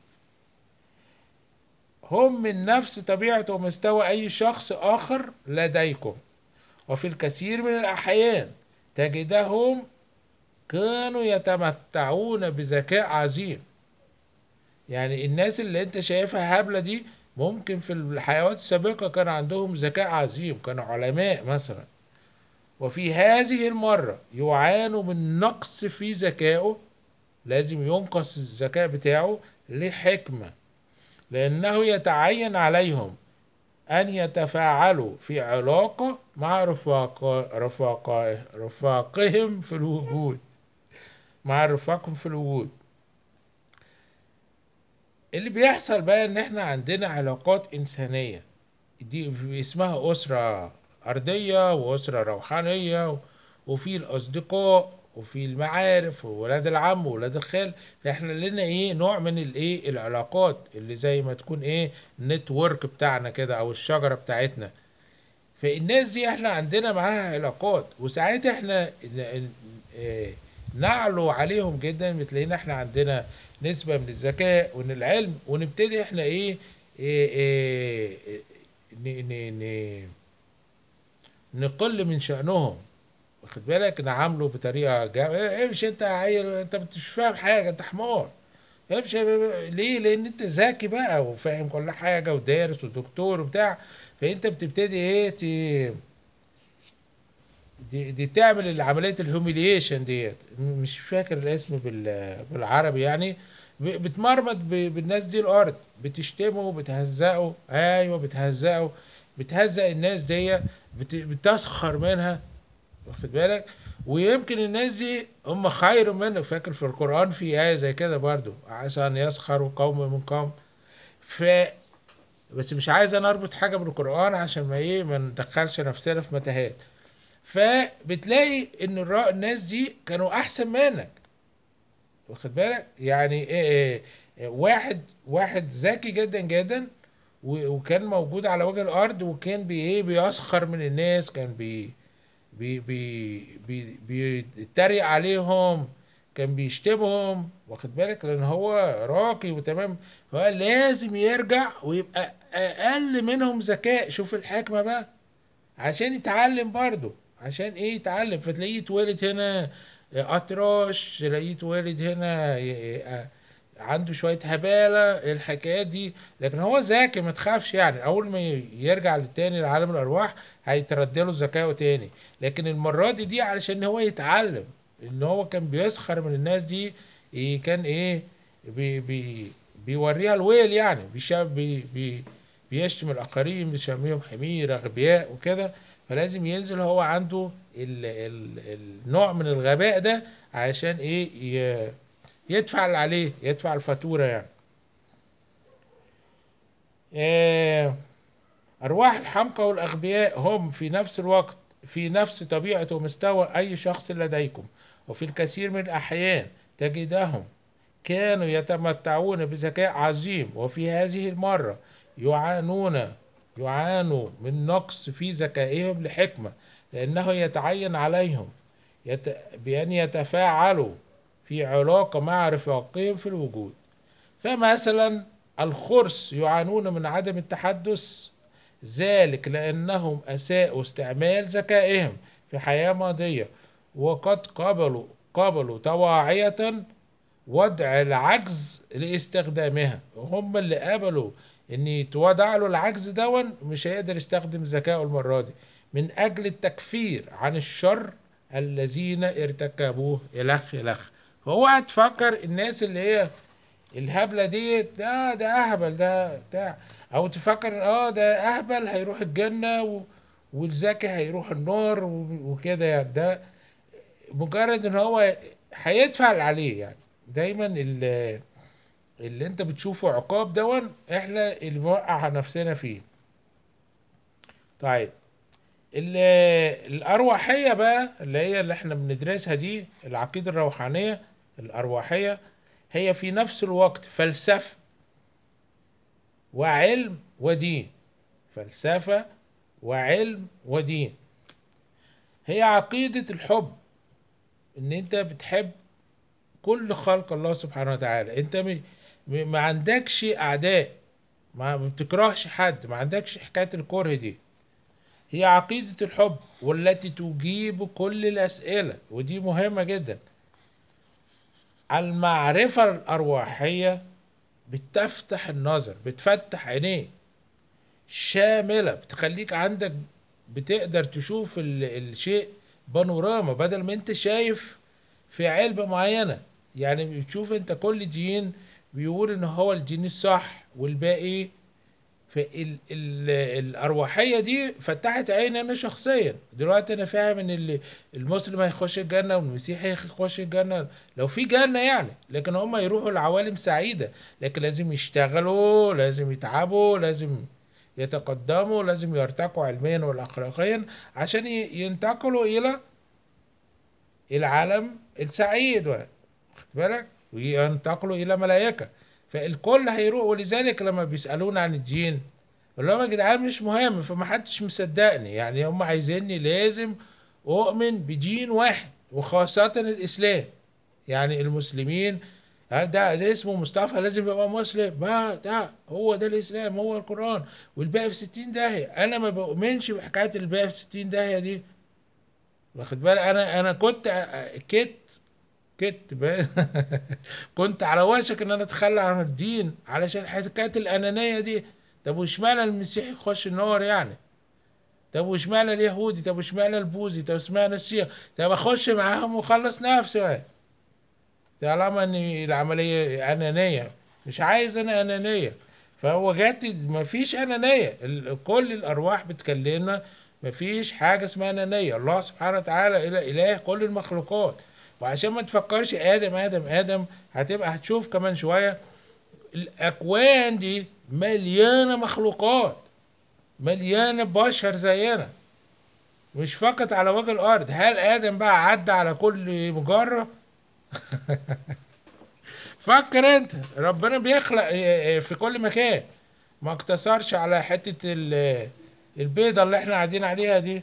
Speaker 1: هم من نفس طبيعة ومستوى اي شخص اخر لديكم وفي الكثير من الأحيان تجدهم كانوا يتمتعون بذكاء عظيم يعني الناس اللي انت شايفها هبلة دي ممكن في الحيوات السابقة كان عندهم ذكاء عظيم كانوا علماء مثلا وفي هذه المرة يعانوا من نقص في ذكائه لازم ينقص الذكاء بتاعه لحكمة لأنه يتعين عليهم أن يتفاعلوا في علاقة مع رفاق رفاق رفاقهم في الوجود مع رفاقهم في الوجود اللي بيحصل بقى ان احنا عندنا علاقات انسانية دي اسمها اسرة ارضية واسرة روحانية وفي الاصدقاء وفي المعارف وولاد العم وولاد الخال فاحنا لنا ايه نوع من الايه العلاقات اللي زي ما تكون ايه النتورك بتاعنا كده او الشجرة بتاعتنا فالناس دي احنا عندنا معاها علاقات وساعات احنا ن- ن- نعلو عليهم جدا بتلاقينا احنا عندنا نسبة من الذكاء ومن العلم ونبتدي احنا ايه, إيه, إيه ن- ن- ن- نقل من شأنهم واخد بالك نعامله بطريقة جا... إيه امشي انت عيل انت مش فاهم حاجة انت حمار امشي ليه لان انت ذكي بقى وفاهم كل حاجة ودارس ودكتور وبتاع فانت بتبتدي ايه ت... دي, دي تعمل عملية الهوميليشن ديت مش فاكر الاسم بال... بالعربي يعني ب- بتمرمط ب... بالناس دي الارض بتشتمه بتهزقه ايوه بتهزقه بتهزق الناس دي بت... بتسخر منها واخد بالك ويمكن الناس دي هم خير منك فاكر في القرآن في آية زي كده برضو عسى أن يسخروا قوم من قوم ف بس مش عايز انا اربط حاجه بالقران عشان ما ايه ما ندخلش نفسنا في متاهات فبتلاقي ان الرا- الناس دي كانوا احسن منك واخد بالك يعني إيه إيه إيه واحد واحد ذكي جدا جدا و- وكان موجود على وجه الارض وكان بي ايه بيسخر من الناس كان بي بي بي بي بيتريق عليهم كان بيشتمهم واخد بالك لان هو راقي وتمام هو لازم يرجع ويبقى اقل منهم ذكاء شوف الحكمة بقى عشان يتعلم برضه عشان ايه يتعلم فتلاقيه اتولد هنا اطرش تلاقيه اتولد هنا ي- ي- عنده شوية هبالة الحكايات دي لكن هو ذكي ما تخافش يعني اول ما ي- يرجع للتاني لعالم الارواح هيترد له ذكائه تاني لكن المرة دي دي علشان هو يتعلم ان هو كان بيسخر من الناس دي إيه كان ايه بي بي بيوريها الويل يعني بيشا بي بي بيشتم الاخرين بيسميهم حمير اغبياء وكده فلازم ينزل هو عنده ال ال النوع من الغباء ده عشان ايه ي- يدفع اللي عليه يدفع الفاتورة يعني آه، أرواح الحمقى والأغبياء هم في نفس الوقت في نفس طبيعة ومستوى أي شخص لديكم وفي الكثير من الأحيان تجدهم كانوا يتمتعون بذكاء عظيم وفي هذه المرة يعانون يعانوا من نقص في ذكائهم لحكمة لأنه يتعين عليهم يت... بأن يتفاعلوا في علاقة مع رفاقهم في الوجود فمثلا الخرس يعانون من عدم التحدث ذلك لأنهم أساءوا استعمال ذكائهم في حياة ماضية وقد قبلوا قبلوا طواعية وضع العجز لاستخدامها هم اللي قبلوا ان يتوضع له العجز دون مش هيقدر يستخدم ذكائه المرة دي من اجل التكفير عن الشر الذين ارتكبوه الخ الخ فهو هتفكر الناس اللي هي الهبله دي ده ده اهبل ده بتاع او تفكر اه ده اهبل هيروح الجنه و... والذكي هيروح النار و- وكده يعني ده مجرد ان هو هيدفع اللي عليه يعني دايما اللي, اللي انت بتشوفه عقاب دون احنا اللي بنوقع نفسنا فيه طيب ال- الأرواحية بقى اللي هي اللي احنا بندرسها دي العقيدة الروحانية الأرواحية هي في نفس الوقت فلسفة وعلم ودين فلسفة وعلم ودين هي عقيدة الحب ان انت بتحب كل خلق الله سبحانه وتعالى انت م- م- ما عندكش اعداء ما بتكرهش حد ما عندكش حكاية الكره دي هي عقيدة الحب والتي تجيب كل الأسئلة ودي مهمة جدا المعرفة الأرواحية بتفتح النظر بتفتح عينيك شاملة بتخليك عندك بتقدر تشوف ال- الشيء بانوراما بدل ما انت شايف في علبة معينة يعني بتشوف انت كل دين بيقول ان هو الدين الصح والباقي فال ال الأرواحية دي فتحت عيني أنا شخصيا دلوقتي أنا فاهم إن ال- المسلم هيخش الجنة والمسيحي هيخش الجنة لو في جنة يعني لكن هم يروحوا لعوالم سعيدة لكن لازم يشتغلوا لازم يتعبوا لازم يتقدموا لازم يرتقوا علميا والأخلاقيا عشان ي- ينتقلوا إلى العالم السعيد واخد بالك وينتقلوا إلى ملائكة فالكل هيروح ولذلك لما بيسألونا عن الدين اقول لهم يا جدعان مش مهم فمحدش مصدقني يعني هم عايزيني لازم أؤمن بدين واحد وخاصة الإسلام يعني المسلمين هل ده ده اسمه مصطفى لازم يبقى مسلم ما ده هو ده الإسلام هو القرآن والباقي في ستين داهية أنا ما بؤمنش بحكاية الباقي في ستين داهية دي واخد بالك أنا أنا كنت أ- كت كت بقى كنت على وشك ان انا اتخلى عن الدين علشان حكايه الانانيه دي طب واشمعنى المسيحي يخش النار يعني طب واشمعنى اليهودي طب واشمعنى البوذي طب اشمعنى الشيعي طب اخش معاهم واخلص نفسي بقى طالما ان العمليه انانيه مش عايز انا انانيه فهو جات مفيش انانيه ال- كل الارواح بتكلمنا مفيش حاجه اسمها انانيه الله سبحانه وتعالى اله اله كل المخلوقات وعشان ما تفكرش ادم ادم ادم هتبقى هتشوف كمان شويه الاكوان دي مليانه مخلوقات مليانه بشر زينا مش فقط على وجه الارض هل ادم بقى عدى على كل مجره فكر انت ربنا بيخلق في كل مكان ما اقتصرش على حته ال- البيضه اللي احنا قاعدين عليها دي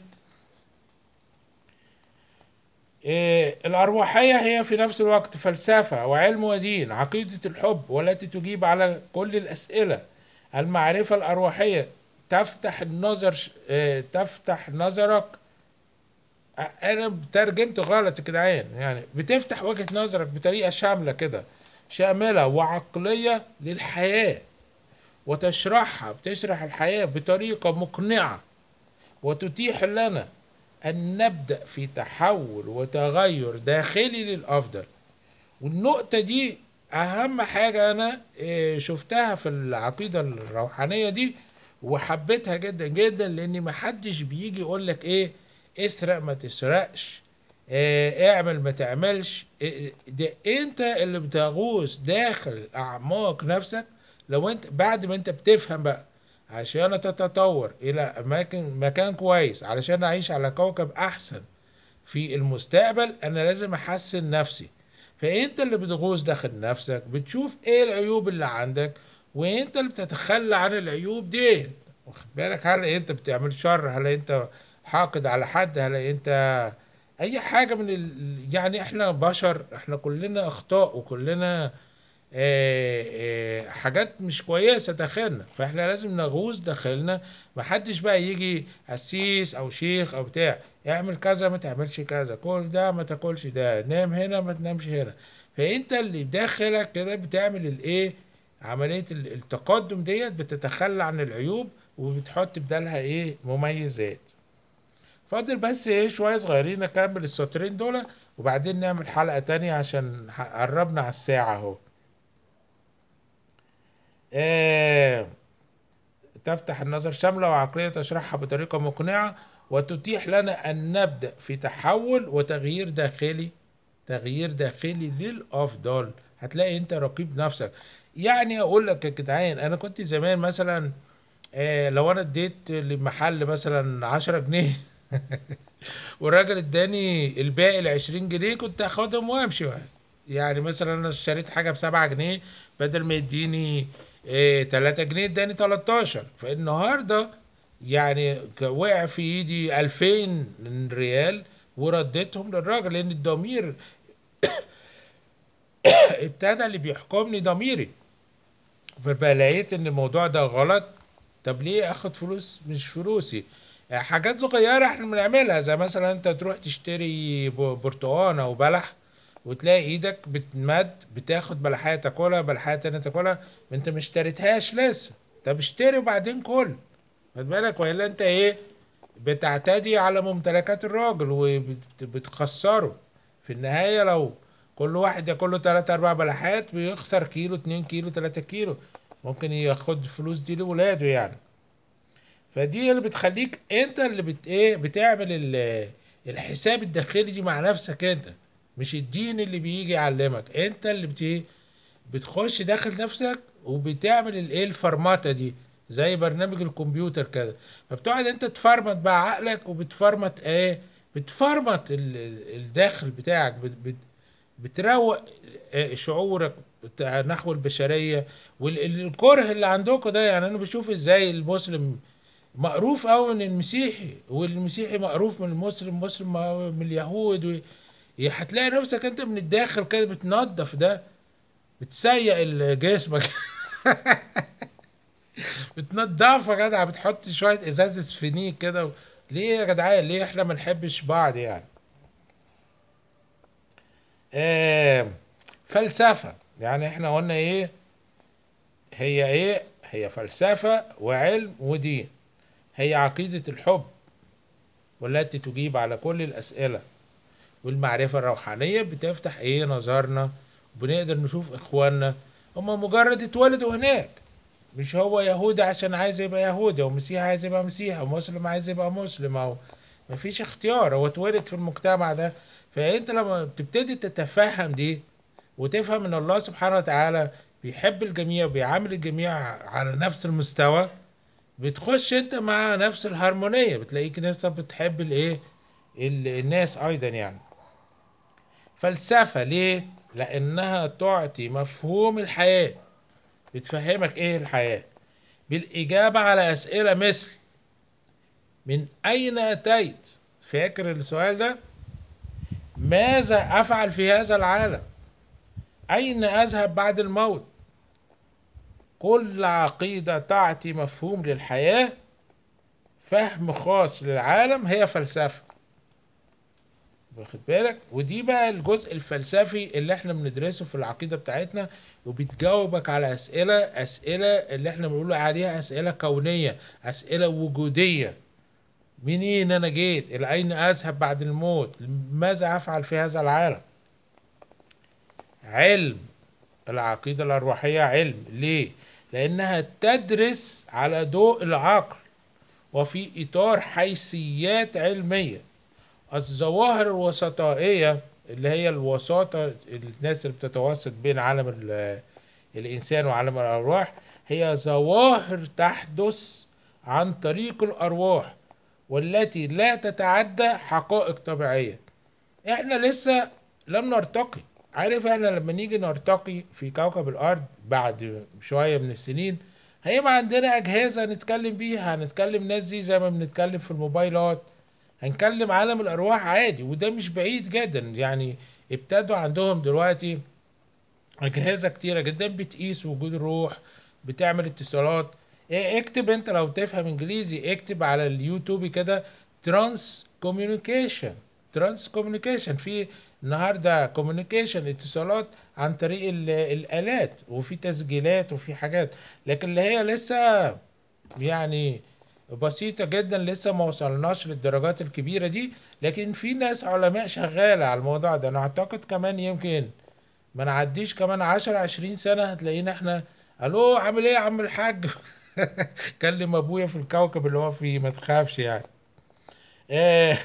Speaker 1: إيه، الأرواحية هي في نفس الوقت فلسفة وعلم ودين عقيدة الحب والتي تجيب على كل الأسئلة المعرفة الأرواحية تفتح النظر ش- إيه، تفتح نظرك أ- أنا ترجمت غلط يا جدعان يعني بتفتح وجهة نظرك بطريقة شاملة كده شاملة وعقلية للحياة وتشرحها بتشرح الحياة بطريقة مقنعة وتتيح لنا أن نبدأ في تحول وتغير داخلي للأفضل والنقطة دي أهم حاجة أنا إيه، شفتها في العقيدة الروحانية دي وحبيتها جدا جدا لأن محدش بيجي يقول لك إيه اسرق ما تسرقش إيه اعمل ما تعملش إيه ده أنت اللي بتغوص داخل أعماق نفسك لو أنت بعد ما أنت بتفهم بقى عشان تتطور الى اماكن مكان كويس علشان اعيش على كوكب احسن في المستقبل انا لازم احسن نفسي فانت اللي بتغوص داخل نفسك بتشوف ايه العيوب اللي عندك وانت اللي بتتخلى عن العيوب دي واخد بالك هل انت بتعمل شر هل انت حاقد على حد هل انت اي حاجة من ال... يعني احنا بشر احنا كلنا اخطاء وكلنا آه، آه، حاجات مش كويسة داخلنا فاحنا لازم نغوص داخلنا محدش بقى يجي قسيس او شيخ او بتاع اعمل كذا ما تعملش كذا كل ده ما تاكلش ده نام هنا ما تنامش هنا فانت اللي داخلك كده بتعمل الايه عملية ال- التقدم ديت بتتخلى عن العيوب وبتحط بدالها ايه مميزات فاضل بس ايه شوية صغيرين نكمل السطرين دول وبعدين نعمل حلقة تانية عشان ح- قربنا على الساعة اهو آه تفتح النظر شاملة وعقلية تشرحها بطريقة مقنعة وتتيح لنا أن نبدأ في تحول وتغيير داخلي تغيير داخلي للأفضل هتلاقي أنت رقيب نفسك يعني أقول لك يا جدعان أنا كنت زمان مثلا آه لو أنا اديت لمحل مثلا عشرة جنيه والراجل اداني الباقي العشرين جنيه كنت اخدهم وامشي يعني مثلا انا اشتريت حاجه بسبعة جنيه بدل ما يديني إيه تلاتة جنيه اداني تلاتاشر فالنهارده يعني ك- وقع في ايدي الفين ريال ورديتهم للراجل لان الضمير ابتدى اللي بيحكمني ضميري فبقى لقيت ان الموضوع ده غلط طب ليه اخد فلوس مش فلوسي حاجات صغيرة احنا بنعملها زي مثلا انت تروح تشتري ب- برتقانة او بلح وتلاقي ايدك بتمد بتاخد بلحية تاكلها بلحية تانية تاكلها ما انت ما اشتريتهاش لسه طب اشتري وبعدين كل خد بالك والا انت ايه بتعتدي على ممتلكات الراجل وبتخسره في النهاية لو كل واحد ياكل له تلاتة اربع بلحات بيخسر كيلو اتنين كيلو تلاتة كيلو ممكن ياخد الفلوس دي لولاده يعني فدي اللي بتخليك انت اللي بت ايه بتعمل ال- الحساب الداخلي دي مع نفسك انت مش الدين اللي بيجي يعلمك انت اللي بت ايه بتخش داخل نفسك وبتعمل الايه الفرمطه دي زي برنامج الكمبيوتر كده فبتقعد انت تفرمط بقى عقلك وبتفرمط ايه بتفرمط ال- ال- الداخل بتاعك بت بت بتروق آه، شعورك بتاع- نحو البشريه والكره اللي عندكم ده يعني انا بشوف ازاي المسلم مقروف قوي من المسيحي والمسيحي مقروف من المسلم المسلم مقروف من اليهود و... هتلاقي نفسك انت من الداخل كده بتنظف ده بتسيق ال- جسمك بتنضفه يا جدع بتحط شويه ازازه فينيك كده و... ليه يا جدعان ليه احنا ما نحبش بعض يعني آه فلسفه يعني احنا قلنا ايه هي ايه هي فلسفه وعلم ودين هي عقيده الحب والتي تجيب على كل الاسئله والمعرفة الروحانية بتفتح ايه نظرنا وبنقدر نشوف اخواننا هما مجرد اتولدوا هناك مش هو يهودي عشان عايز يبقى يهودي او مسيحي عايز يبقى مسيحي او مسلم عايز يبقى مسلم او مفيش اختيار هو اتولد في المجتمع ده فانت لما بتبتدي تتفهم دي وتفهم ان الله سبحانه وتعالى بيحب الجميع وبيعامل الجميع على نفس المستوى بتخش انت مع نفس الهارمونية بتلاقيك نفسك بتحب الايه ال- الناس ايضا يعني فلسفة ليه؟ لأنها تعطي مفهوم الحياة بتفهمك إيه الحياة بالإجابة على أسئلة مثل من أين أتيت؟ فاكر السؤال ده؟ ماذا أفعل في هذا العالم؟ أين أذهب بعد الموت؟ كل عقيدة تعطي مفهوم للحياة فهم خاص للعالم هي فلسفة واخد بالك ودي بقى الجزء الفلسفي اللي احنا بندرسه في العقيدة بتاعتنا وبتجاوبك على أسئلة أسئلة اللي احنا بنقول عليها أسئلة كونية أسئلة وجودية منين أنا جيت إلى أين أذهب بعد الموت ماذا أفعل في هذا العالم علم العقيدة الأرواحية علم ليه؟ لأنها تدرس على ضوء العقل وفي إطار حيثيات علمية الظواهر الوسطائية اللي هي الوساطة الناس اللي بتتوسط بين عالم ال- الإنسان وعالم الأرواح هي ظواهر تحدث عن طريق الأرواح والتي لا تتعدى حقائق طبيعية احنا لسه لم نرتقي عارف احنا لما نيجي نرتقي في كوكب الأرض بعد شوية من السنين هيبقى عندنا أجهزة نتكلم بيها هنتكلم ناس دي زي ما بنتكلم في الموبايلات هنكلم عالم الأرواح عادي وده مش بعيد جدا يعني ابتدوا عندهم دلوقتي أجهزة كتيرة جدا بتقيس وجود الروح بتعمل اتصالات إيه اكتب انت لو تفهم انجليزي اكتب على اليوتيوب كده ترانس كوميونيكيشن ترانس كوميونيكيشن في النهارده كوميونيكيشن اتصالات عن طريق ال- الالات وفي تسجيلات وفي حاجات لكن اللي هي لسه يعني بسيطة جدا لسه ما وصلناش للدرجات الكبيرة دي لكن في ناس علماء شغالة على الموضوع ده انا اعتقد كمان يمكن ما نعديش كمان عشر عشرين سنة هتلاقينا احنا الو عامل ايه يا عم الحاج كلم ابويا في الكوكب اللي هو فيه ما تخافش يعني آه،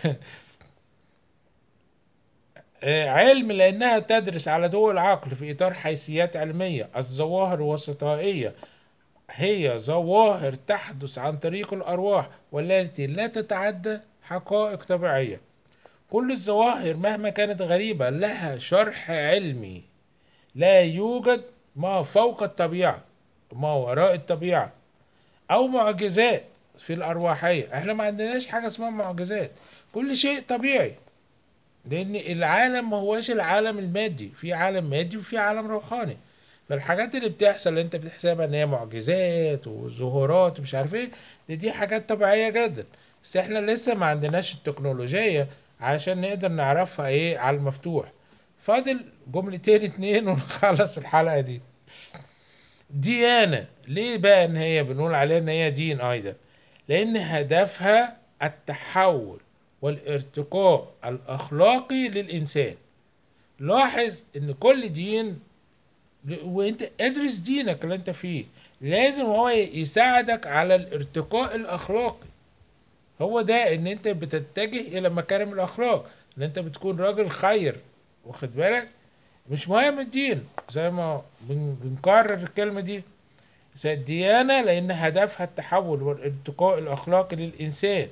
Speaker 1: آه، علم لأنها تدرس على ضوء العقل في إطار حيثيات علمية الظواهر الوسطائية هي ظواهر تحدث عن طريق الأرواح والتي لا تتعدى حقائق طبيعية كل الظواهر مهما كانت غريبة لها شرح علمي لا يوجد ما فوق الطبيعة ما وراء الطبيعة أو معجزات في الأرواحية احنا ما عندناش حاجة اسمها معجزات كل شيء طبيعي لأن العالم ما هوش العالم المادي في عالم مادي وفي عالم روحاني فالحاجات اللي بتحصل اللي انت بتحسبها ان هي معجزات وظهورات ومش عارف ايه دي, دي حاجات طبيعية جدا بس احنا لسه ما عندناش التكنولوجية عشان نقدر نعرفها ايه على المفتوح فاضل جملتين اتنين ونخلص الحلقة دي ديانة ليه بقى ان هي بنقول عليها ان هي دين ايضا لان هدفها التحول والارتقاء الاخلاقي للانسان لاحظ ان كل دين وانت ادرس دينك اللي انت فيه لازم هو يساعدك على الارتقاء الاخلاقي هو ده ان انت بتتجه الى مكارم الاخلاق ان انت بتكون راجل خير واخد بالك مش مهم الدين زي ما بن- بنكرر الكلمة دي بس الديانة لأن هدفها التحول والارتقاء الأخلاقي للإنسان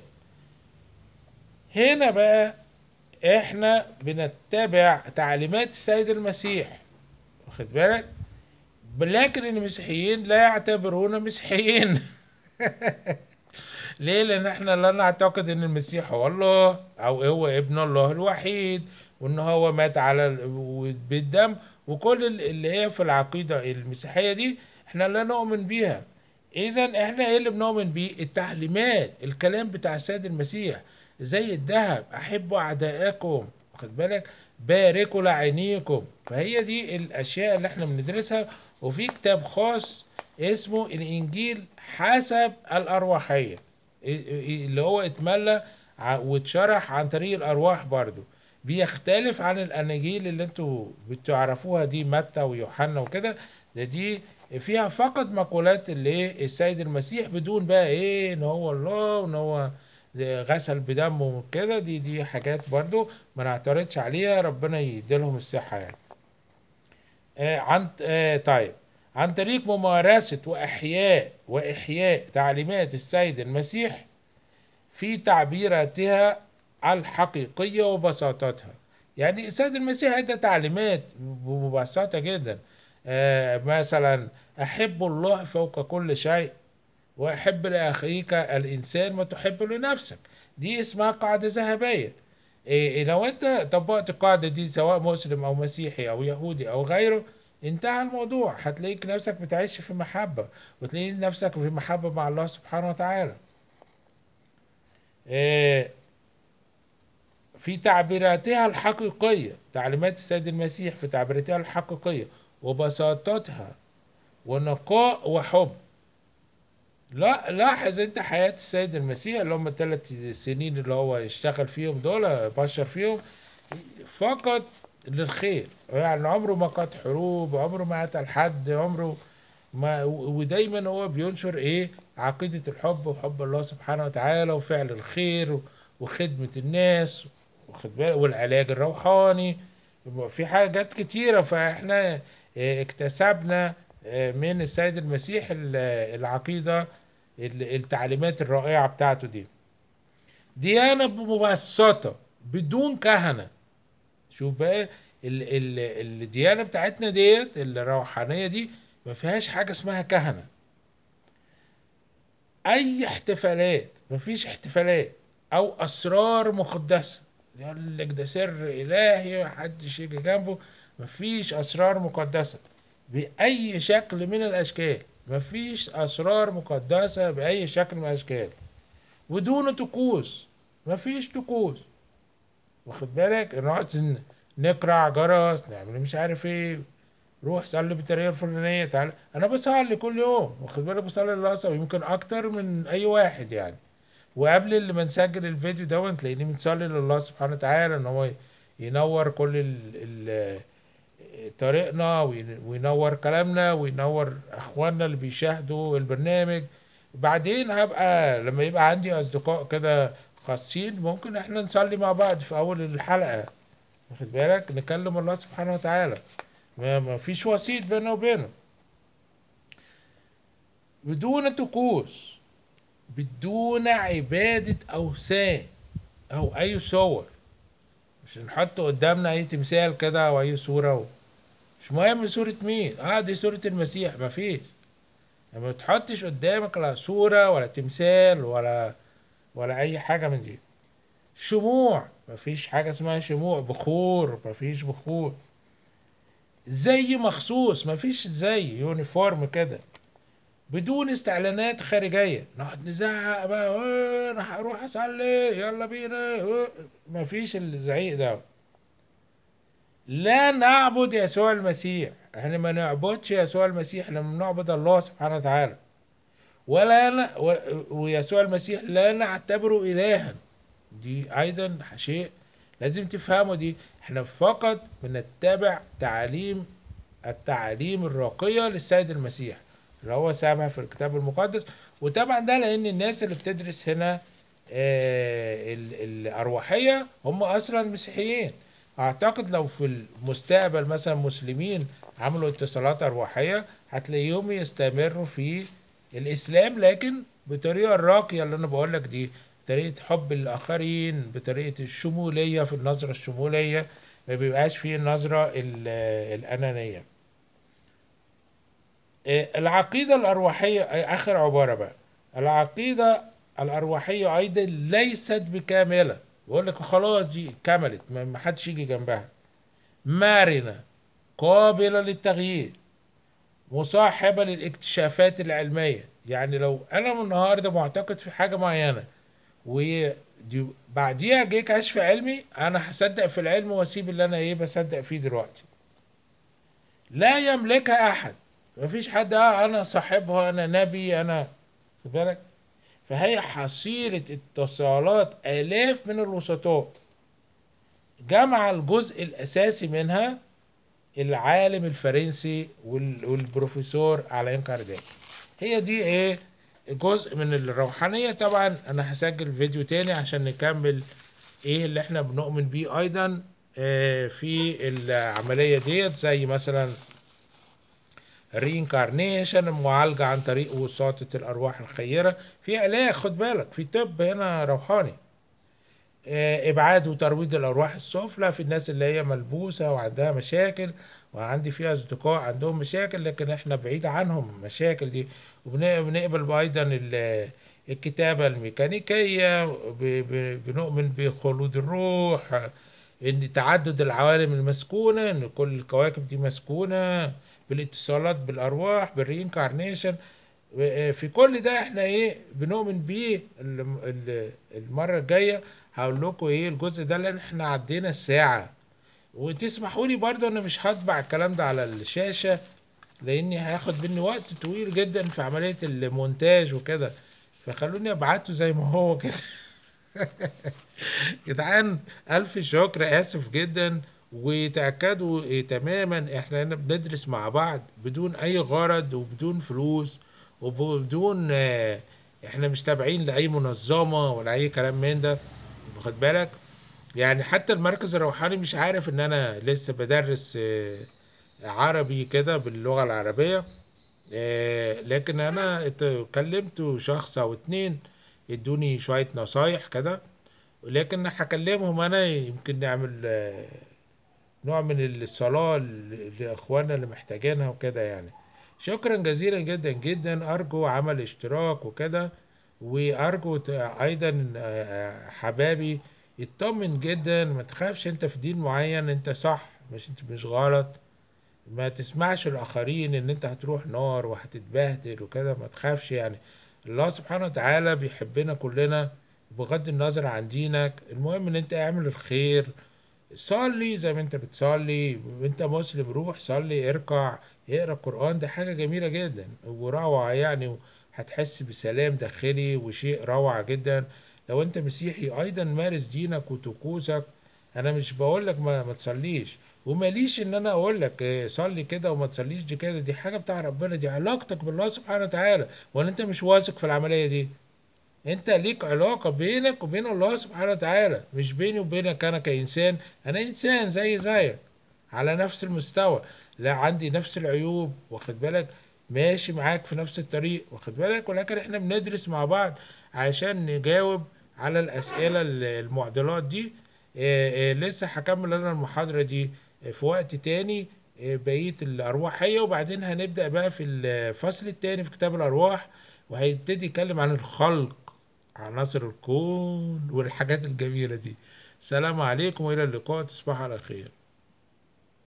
Speaker 1: هنا بقى احنا بنتبع تعليمات السيد المسيح واخد بالك لكن المسيحيين لا يعتبرون مسيحيين ليه لان احنا لا نعتقد ان المسيح هو الله او هو ابن الله الوحيد وان هو مات على ال- بالدم وكل ال- اللي هي في العقيدة المسيحية دي احنا لا نؤمن بيها اذا احنا ايه اللي بنؤمن بيه التعليمات الكلام بتاع السيد المسيح زي الذهب احبوا اعدائكم واخد بالك باركوا لعينيكم فهي دي الاشياء اللي احنا بندرسها وفي كتاب خاص اسمه الانجيل حسب الارواحيه اللي هو اتملى ع- واتشرح عن طريق الارواح برضو بيختلف عن الاناجيل اللي انتوا بتعرفوها دي متى ويوحنا وكده ده دي فيها فقط مقولات اللي إيه السيد المسيح بدون بقى ايه ان هو الله وان هو غسل بدمه وكده دي دي حاجات برضو ما نعترضش عليها ربنا يديلهم الصحة يعني آه عن آه طيب عن طريق ممارسة وإحياء وإحياء تعليمات السيد المسيح في تعبيراتها الحقيقية وبساطتها يعني السيد المسيح ادى تعليمات ببساطة جدا آه مثلا أحب الله فوق كل شيء وأحب لأخيك الإنسان ما تحب لنفسك دي اسمها قاعدة ذهبية إيه لو أنت طبقت القاعدة دي سواء مسلم أو مسيحي أو يهودي أو غيره انتهى الموضوع هتلاقيك نفسك بتعيش في محبة وتلاقي نفسك في محبة مع الله سبحانه وتعالى إيه في تعبيراتها الحقيقية تعليمات السيد المسيح في تعبيراتها الحقيقية وبساطتها ونقاء وحب لا لاحظ انت حياة السيد المسيح اللي هم الثلاث سنين اللي هو اشتغل فيهم دول بشر فيهم فقط للخير يعني عمره ما قاد حروب عمره ما قتل حد عمره ما ودايما هو بينشر ايه عقيدة الحب وحب الله سبحانه وتعالى وفعل الخير وخدمة الناس واخد بالك والعلاج الروحاني في حاجات كتيرة فاحنا اه، اكتسبنا آه، من السيد المسيح ال- العقيدة ال- التعليمات الرائعة بتاعته دي ديانة مبسطة بدون كهنة شوف بقى ال ال الديانة بتاعتنا ديت الروحانية دي ما فيهاش حاجة اسمها كهنة أي احتفالات مفيش احتفالات أو أسرار مقدسة يقول لك ده سر إلهي محدش يجي جنبه مفيش أسرار مقدسة بأي شكل من الأشكال مفيش أسرار مقدسة بأي شكل من الأشكال ودون طقوس مفيش طقوس واخد بالك نقعد ن- نقرع جرس نعمل مش عارف ايه روح صلي بالطريقه الفلانيه تعالى انا بصلي كل يوم واخد بالك بصلي للأسف يمكن اكتر من اي واحد يعني وقبل اللي ما نسجل الفيديو ده تلاقيني بنصلي لله سبحانه وتعالى ان هو ينور كل ال ال طريقنا وين- وينور كلامنا وينور اخواننا اللي بيشاهدوا البرنامج بعدين هبقى لما يبقى عندي اصدقاء كده خاصين ممكن احنا نصلي مع بعض في اول الحلقة واخد بالك نكلم الله سبحانه وتعالى ما ما فيش وسيط بيننا وبينه بدون طقوس بدون عبادة أوثان أو أي صور مش نحط قدامنا أي تمثال كده أو أي صورة و... مش مهم صورة مين اه دي صورة المسيح مفيش ما تحطش قدامك لا صورة ولا تمثال ولا ولا أي حاجة من دي شموع مفيش حاجة اسمها شموع بخور مفيش بخور زي مخصوص مفيش زي يونيفورم كده بدون استعلانات خارجية نقعد نزعق بقى "آه، انا هروح اصلي يلا بينا آه". مفيش الزعيق ده لا نعبد يسوع المسيح احنا ما نعبدش يسوع المسيح لما نعبد الله سبحانه وتعالى ولا ن... و... ويسوع المسيح لا نعتبره إلها دي أيضا شيء لازم تفهموا دي احنا فقط بنتبع تعاليم التعاليم الراقية للسيد المسيح اللي هو سابها في الكتاب المقدس وطبعا ده لأن الناس اللي بتدرس هنا آه ال- الأرواحية هم أصلا مسيحيين أعتقد لو في المستقبل مثلا مسلمين عملوا اتصالات أرواحية هتلاقيهم يستمروا في الإسلام لكن بطريقة الراقية اللي أنا بقولك دي طريقة حب الآخرين بطريقة الشمولية في النظرة الشمولية ما بيبقاش فيه النظرة ال- الأنانية آه، العقيدة الأرواحية آه، آخر عبارة بقى العقيدة الأرواحية أيضا ليست بكاملة بقول لك خلاص دي كملت ما ما حدش يجي جنبها مرنة قابلة للتغيير مصاحبة للاكتشافات العلمية يعني لو أنا من النهاردة معتقد في حاجة معينة وبعديها جه كشف علمي أنا هصدق في العلم وأسيب اللي أنا إيه بصدق فيه دلوقتي لا يملكها أحد مفيش حد اه انا صاحبها انا نبي انا خد بالك فهي حصيلة اتصالات آلاف من الوسطاء جمع الجزء الأساسي منها العالم الفرنسي وال- والبروفيسور ألان كارداك هي دي ايه جزء من الروحانية طبعا أنا هسجل فيديو تاني عشان نكمل ايه اللي احنا بنؤمن بيه أيضا آه، في العملية ديت زي مثلا رينكارنيشن المعالجة عن طريق وساطة الأرواح الخيرة في علاج خد بالك في طب هنا روحاني آه، إبعاد وترويض الأرواح السفلى في الناس اللي هي ملبوسة وعندها مشاكل وعندي فيها أصدقاء عندهم مشاكل لكن إحنا بعيد عنهم المشاكل دي وبنقبل أيضا ال- الكتابة الميكانيكية ب- ب- بنؤمن بخلود الروح ان تعدد العوالم المسكونة ان كل الكواكب دي مسكونة بالاتصالات بالارواح بالرينكارنيشن في كل ده احنا ايه بنؤمن بيه ال- ال- المرة الجاية هقول لكم ايه الجزء ده لان احنا عدينا الساعة وتسمحوا لي برضه انا مش هطبع الكلام ده على الشاشة لاني هياخد مني وقت طويل جدا في عملية المونتاج وكده فخلوني ابعته زي ما هو كده جدعان ألف شكر آسف جدا وتأكدوا إيه تماما إحنا هنا بندرس مع بعض بدون أي غرض وبدون فلوس وبدون آه، إحنا مش تابعين لأي منظمة ولا أي كلام من ده واخد بالك يعني حتى المركز الروحاني مش عارف إن أنا لسه بدرس آه، عربي كده باللغة العربية آه، لكن انا ات- كلمت شخص او اتنين ادوني شوية نصايح كده لكن هكلمهم انا يمكن نعمل آه، نوع من الصلاة ل- لاخواننا اللي محتاجينها وكده يعني شكرا جزيلا جدا جدا ارجو عمل اشتراك وكده وارجو ت- ايضا آه، حبابي اطمن جدا ما تخافش انت في دين معين انت صح مش انت مش غلط ما تسمعش الآخرين إن أنت هتروح نار وهتتبهدل وكده ما تخافش يعني الله سبحانه وتعالى بيحبنا كلنا بغض النظر عن دينك المهم إن أنت اعمل الخير صلي زي ما أنت بتصلي وأنت مسلم روح صلي اركع اقرا القرآن ده حاجة جميلة جدا وروعة يعني هتحس بسلام داخلي وشيء روعة جدا لو أنت مسيحي أيضا مارس دينك وطقوسك انا مش بقول لك ما, ما تصليش وماليش ان انا اقول لك إيه، صلي كده وما تصليش دي كده دي حاجه بتاع ربنا دي علاقتك بالله سبحانه وتعالى ولا انت مش واثق في العمليه دي انت ليك علاقه بينك وبين الله سبحانه وتعالى مش بيني وبينك انا كانسان انا انسان زي زيك على نفس المستوى لا عندي نفس العيوب واخد بالك ماشي معاك في نفس الطريق واخد بالك ولكن احنا بندرس مع بعض عشان نجاوب على الأسئلة ال- المعضلات دي آه، آه، لسه هكمل انا المحاضرة دي في وقت تاني آه، بقية الأرواحية وبعدين هنبدأ بقى في الفصل التاني في كتاب الأرواح وهيبتدي يتكلم عن الخلق عناصر الكون والحاجات الجميلة دي السلام عليكم وإلى اللقاء تصبحوا على خير